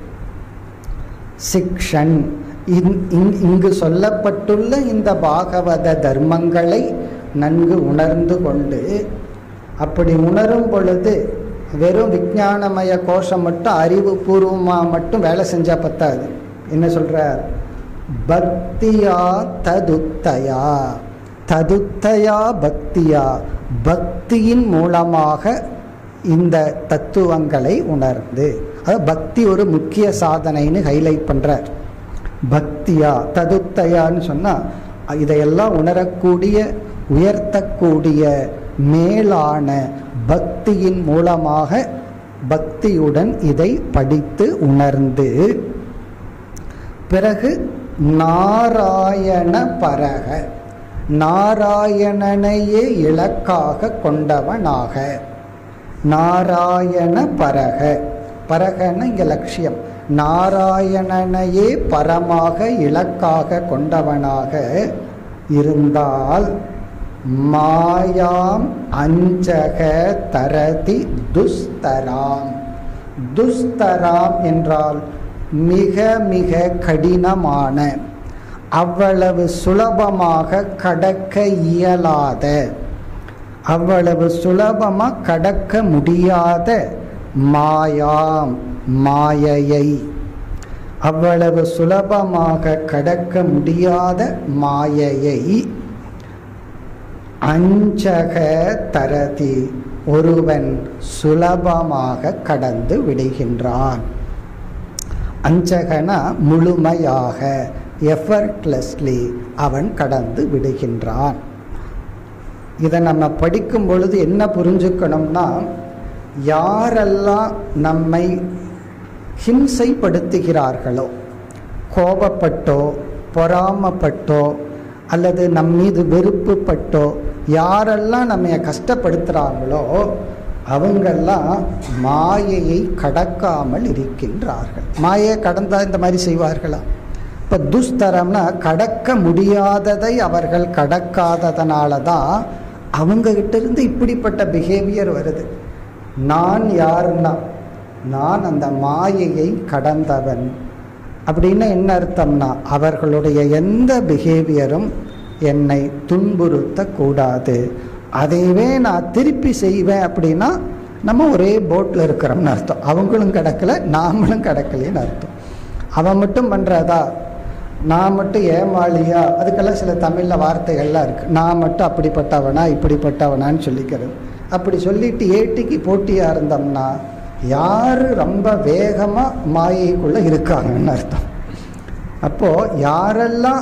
Speaker 1: சிக்ஷன் இங்கு சொல்லப்பட்டுள்ள இந்த பாகவத தர்மங்களை நன்கு உணர்ந்து கொண்டு அப்படி உணரும் பொழுது வெறும் விஞ்ஞானமய கோஷம் மட்டும் அறிவுபூர்வமாக மட்டும் வேலை செஞ்சால் பத்தாது என்ன சொல்றார் பக்தியா ததுத்தயா ததுத்தயா பக்தியா பக்தியின் மூலமாக இந்த தத்துவங்களை உணர்ந்து அது பக்தி ஒரு முக்கிய சாதனைன்னு ஹைலைட் பண்றார் பக்தியா ததுத்தயான்னு சொன்னா இதையெல்லாம் உணரக்கூடிய உயர்த்தக்கூடிய மேலான பக்தியின் மூலமாக பக்தியுடன் இதை படித்து உணர்ந்து பிறகு நாராயண பரக நாராயணனையே இலக்காக கொண்டவனாக நாராயண பரக பரகன இங்க லட்சியம் நாராயணனையே பரமாக இலக்காக கொண்டவனாக இருந்தால் மாயாம் அஞ்சக தரதி துஸ்தராம் துஸ்தராம் என்றால் மிக மிக கடினமான அவ்வளவு சுலபமாக கடக்க இயலாத அவ்வளவு சுலபமா கடக்க முடியாத மாயாம் மாயையை அவ்வளவு சுலபமாக கடக்க முடியாத மாயையை அஞ்சக தரதி ஒருவன் சுலபமாக கடந்து விடுகின்றான் அஞ்சகனா முழுமையாக எஃபர்ட்லெஸ்லி அவன் கடந்து விடுகின்றான் இதை நம்ம படிக்கும் பொழுது என்ன புரிஞ்சுக்கணும்னா யாரெல்லாம் நம்மை ஹிம்சைப்படுத்துகிறார்களோ கோபப்பட்டோ பொறாமப்பட்டோ அல்லது நம் மீது வெறுப்புப்பட்டோ யாரெல்லாம் நம்ம கஷ்டப்படுத்துகிறாங்களோ அவங்கெல்லாம் மாயையை கடக்காமல் இருக்கின்றார்கள் மாயையை கடந்தா இந்த மாதிரி செய்வார்களா இப்போ துஸ்தரம்னா கடக்க முடியாததை அவர்கள் கடக்காததுனால தான் அவங்ககிட்ட இருந்து இப்படிப்பட்ட பிஹேவியர் வருது நான் யாருன்னா நான் அந்த மாயையை கடந்தவன் அப்படின்னா என்ன அர்த்தம்னா அவர்களுடைய எந்த பிஹேவியரும் என்னை துன்புறுத்த கூடாது அதையவே நான் திருப்பி செய்வேன் அப்படின்னா நம்ம ஒரே போட்டில் இருக்கிறோம்னு அர்த்தம் அவங்களும் கிடக்கல நாமளும் கிடக்கலன்னு அர்த்தம் அவன் மட்டும் பண்ணுறதா நான் மட்டும் ஏமாளியா அதுக்கெல்லாம் சில தமிழில் வார்த்தைகள்லாம் இருக்குது நான் மட்டும் அப்படிப்பட்டவனா இப்படிப்பட்டவனான்னு சொல்லிக்கிறது அப்படி சொல்லிட்டு ஏட்டிக்கு போட்டியாக இருந்தோம்னா யார் ரொம்ப வேகமாக மாயைக்குள்ளே இருக்காங்கன்னு அர்த்தம் அப்போது யாரெல்லாம்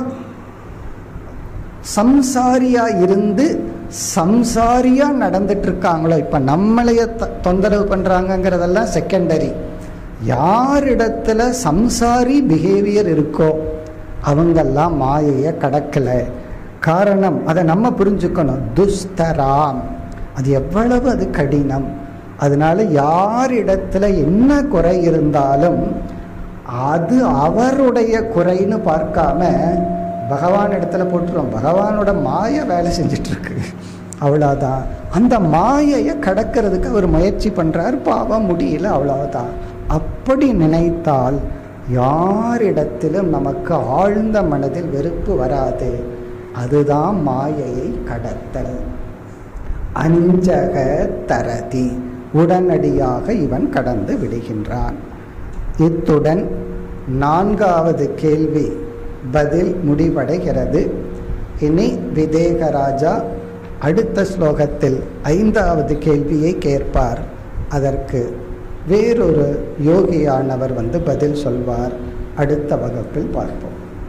Speaker 1: சம்சாரியா இருந்து சம்சாரியா நடந்துட்டு இருக்காங்களோ இப்ப நம்மளைய தொந்தரவு பண்றாங்கங்கிறதெல்லாம் செகண்டரி யாரிடத்துல சம்சாரி பிஹேவியர் இருக்கோ அவங்கெல்லாம் மாயைய கடக்கல காரணம் அதை நம்ம புரிஞ்சுக்கணும் துஸ்தராம் அது எவ்வளவு அது கடினம் அதனால யாரிடத்துல என்ன குறை இருந்தாலும் அது அவருடைய குறைன்னு பார்க்காம பகவான் இடத்துல போட்டுருவோம் பகவானோட மாய வேலை செஞ்சிட்டு இருக்கு அவ்வளோதான் அந்த மாயையை கடக்கிறதுக்கு அவர் முயற்சி பண்றார் பாவம் முடியல அவ்வளவுதான் அப்படி நினைத்தால் யாரிடத்திலும் நமக்கு ஆழ்ந்த மனதில் வெறுப்பு வராது அதுதான் மாயையை கடத்தல் அஞ்சக தரதி உடனடியாக இவன் கடந்து விடுகின்றான் இத்துடன் நான்காவது கேள்வி பதில் முடிவடைகிறது இனி விதேகராஜா அடுத்த ஸ்லோகத்தில் ஐந்தாவது கேள்வியை கேட்பார் அதற்கு வேறொரு யோகியானவர் வந்து பதில் சொல்வார் அடுத்த வகுப்பில் பார்ப்போம்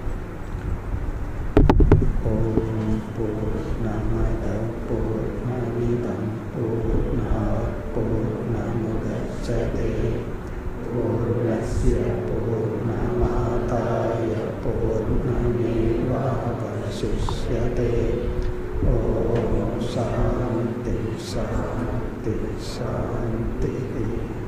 Speaker 1: ஓம் பூர்ணமத பூர்ணமிதம் பூர்ணாத் பூர்ணமுதச்சதே பூர்ணஸ்ய பூர்ணமாதாய பூர்ணமேவாவசிஷ்யதே ஓம் சாந்தி சாந்தி शान्तिः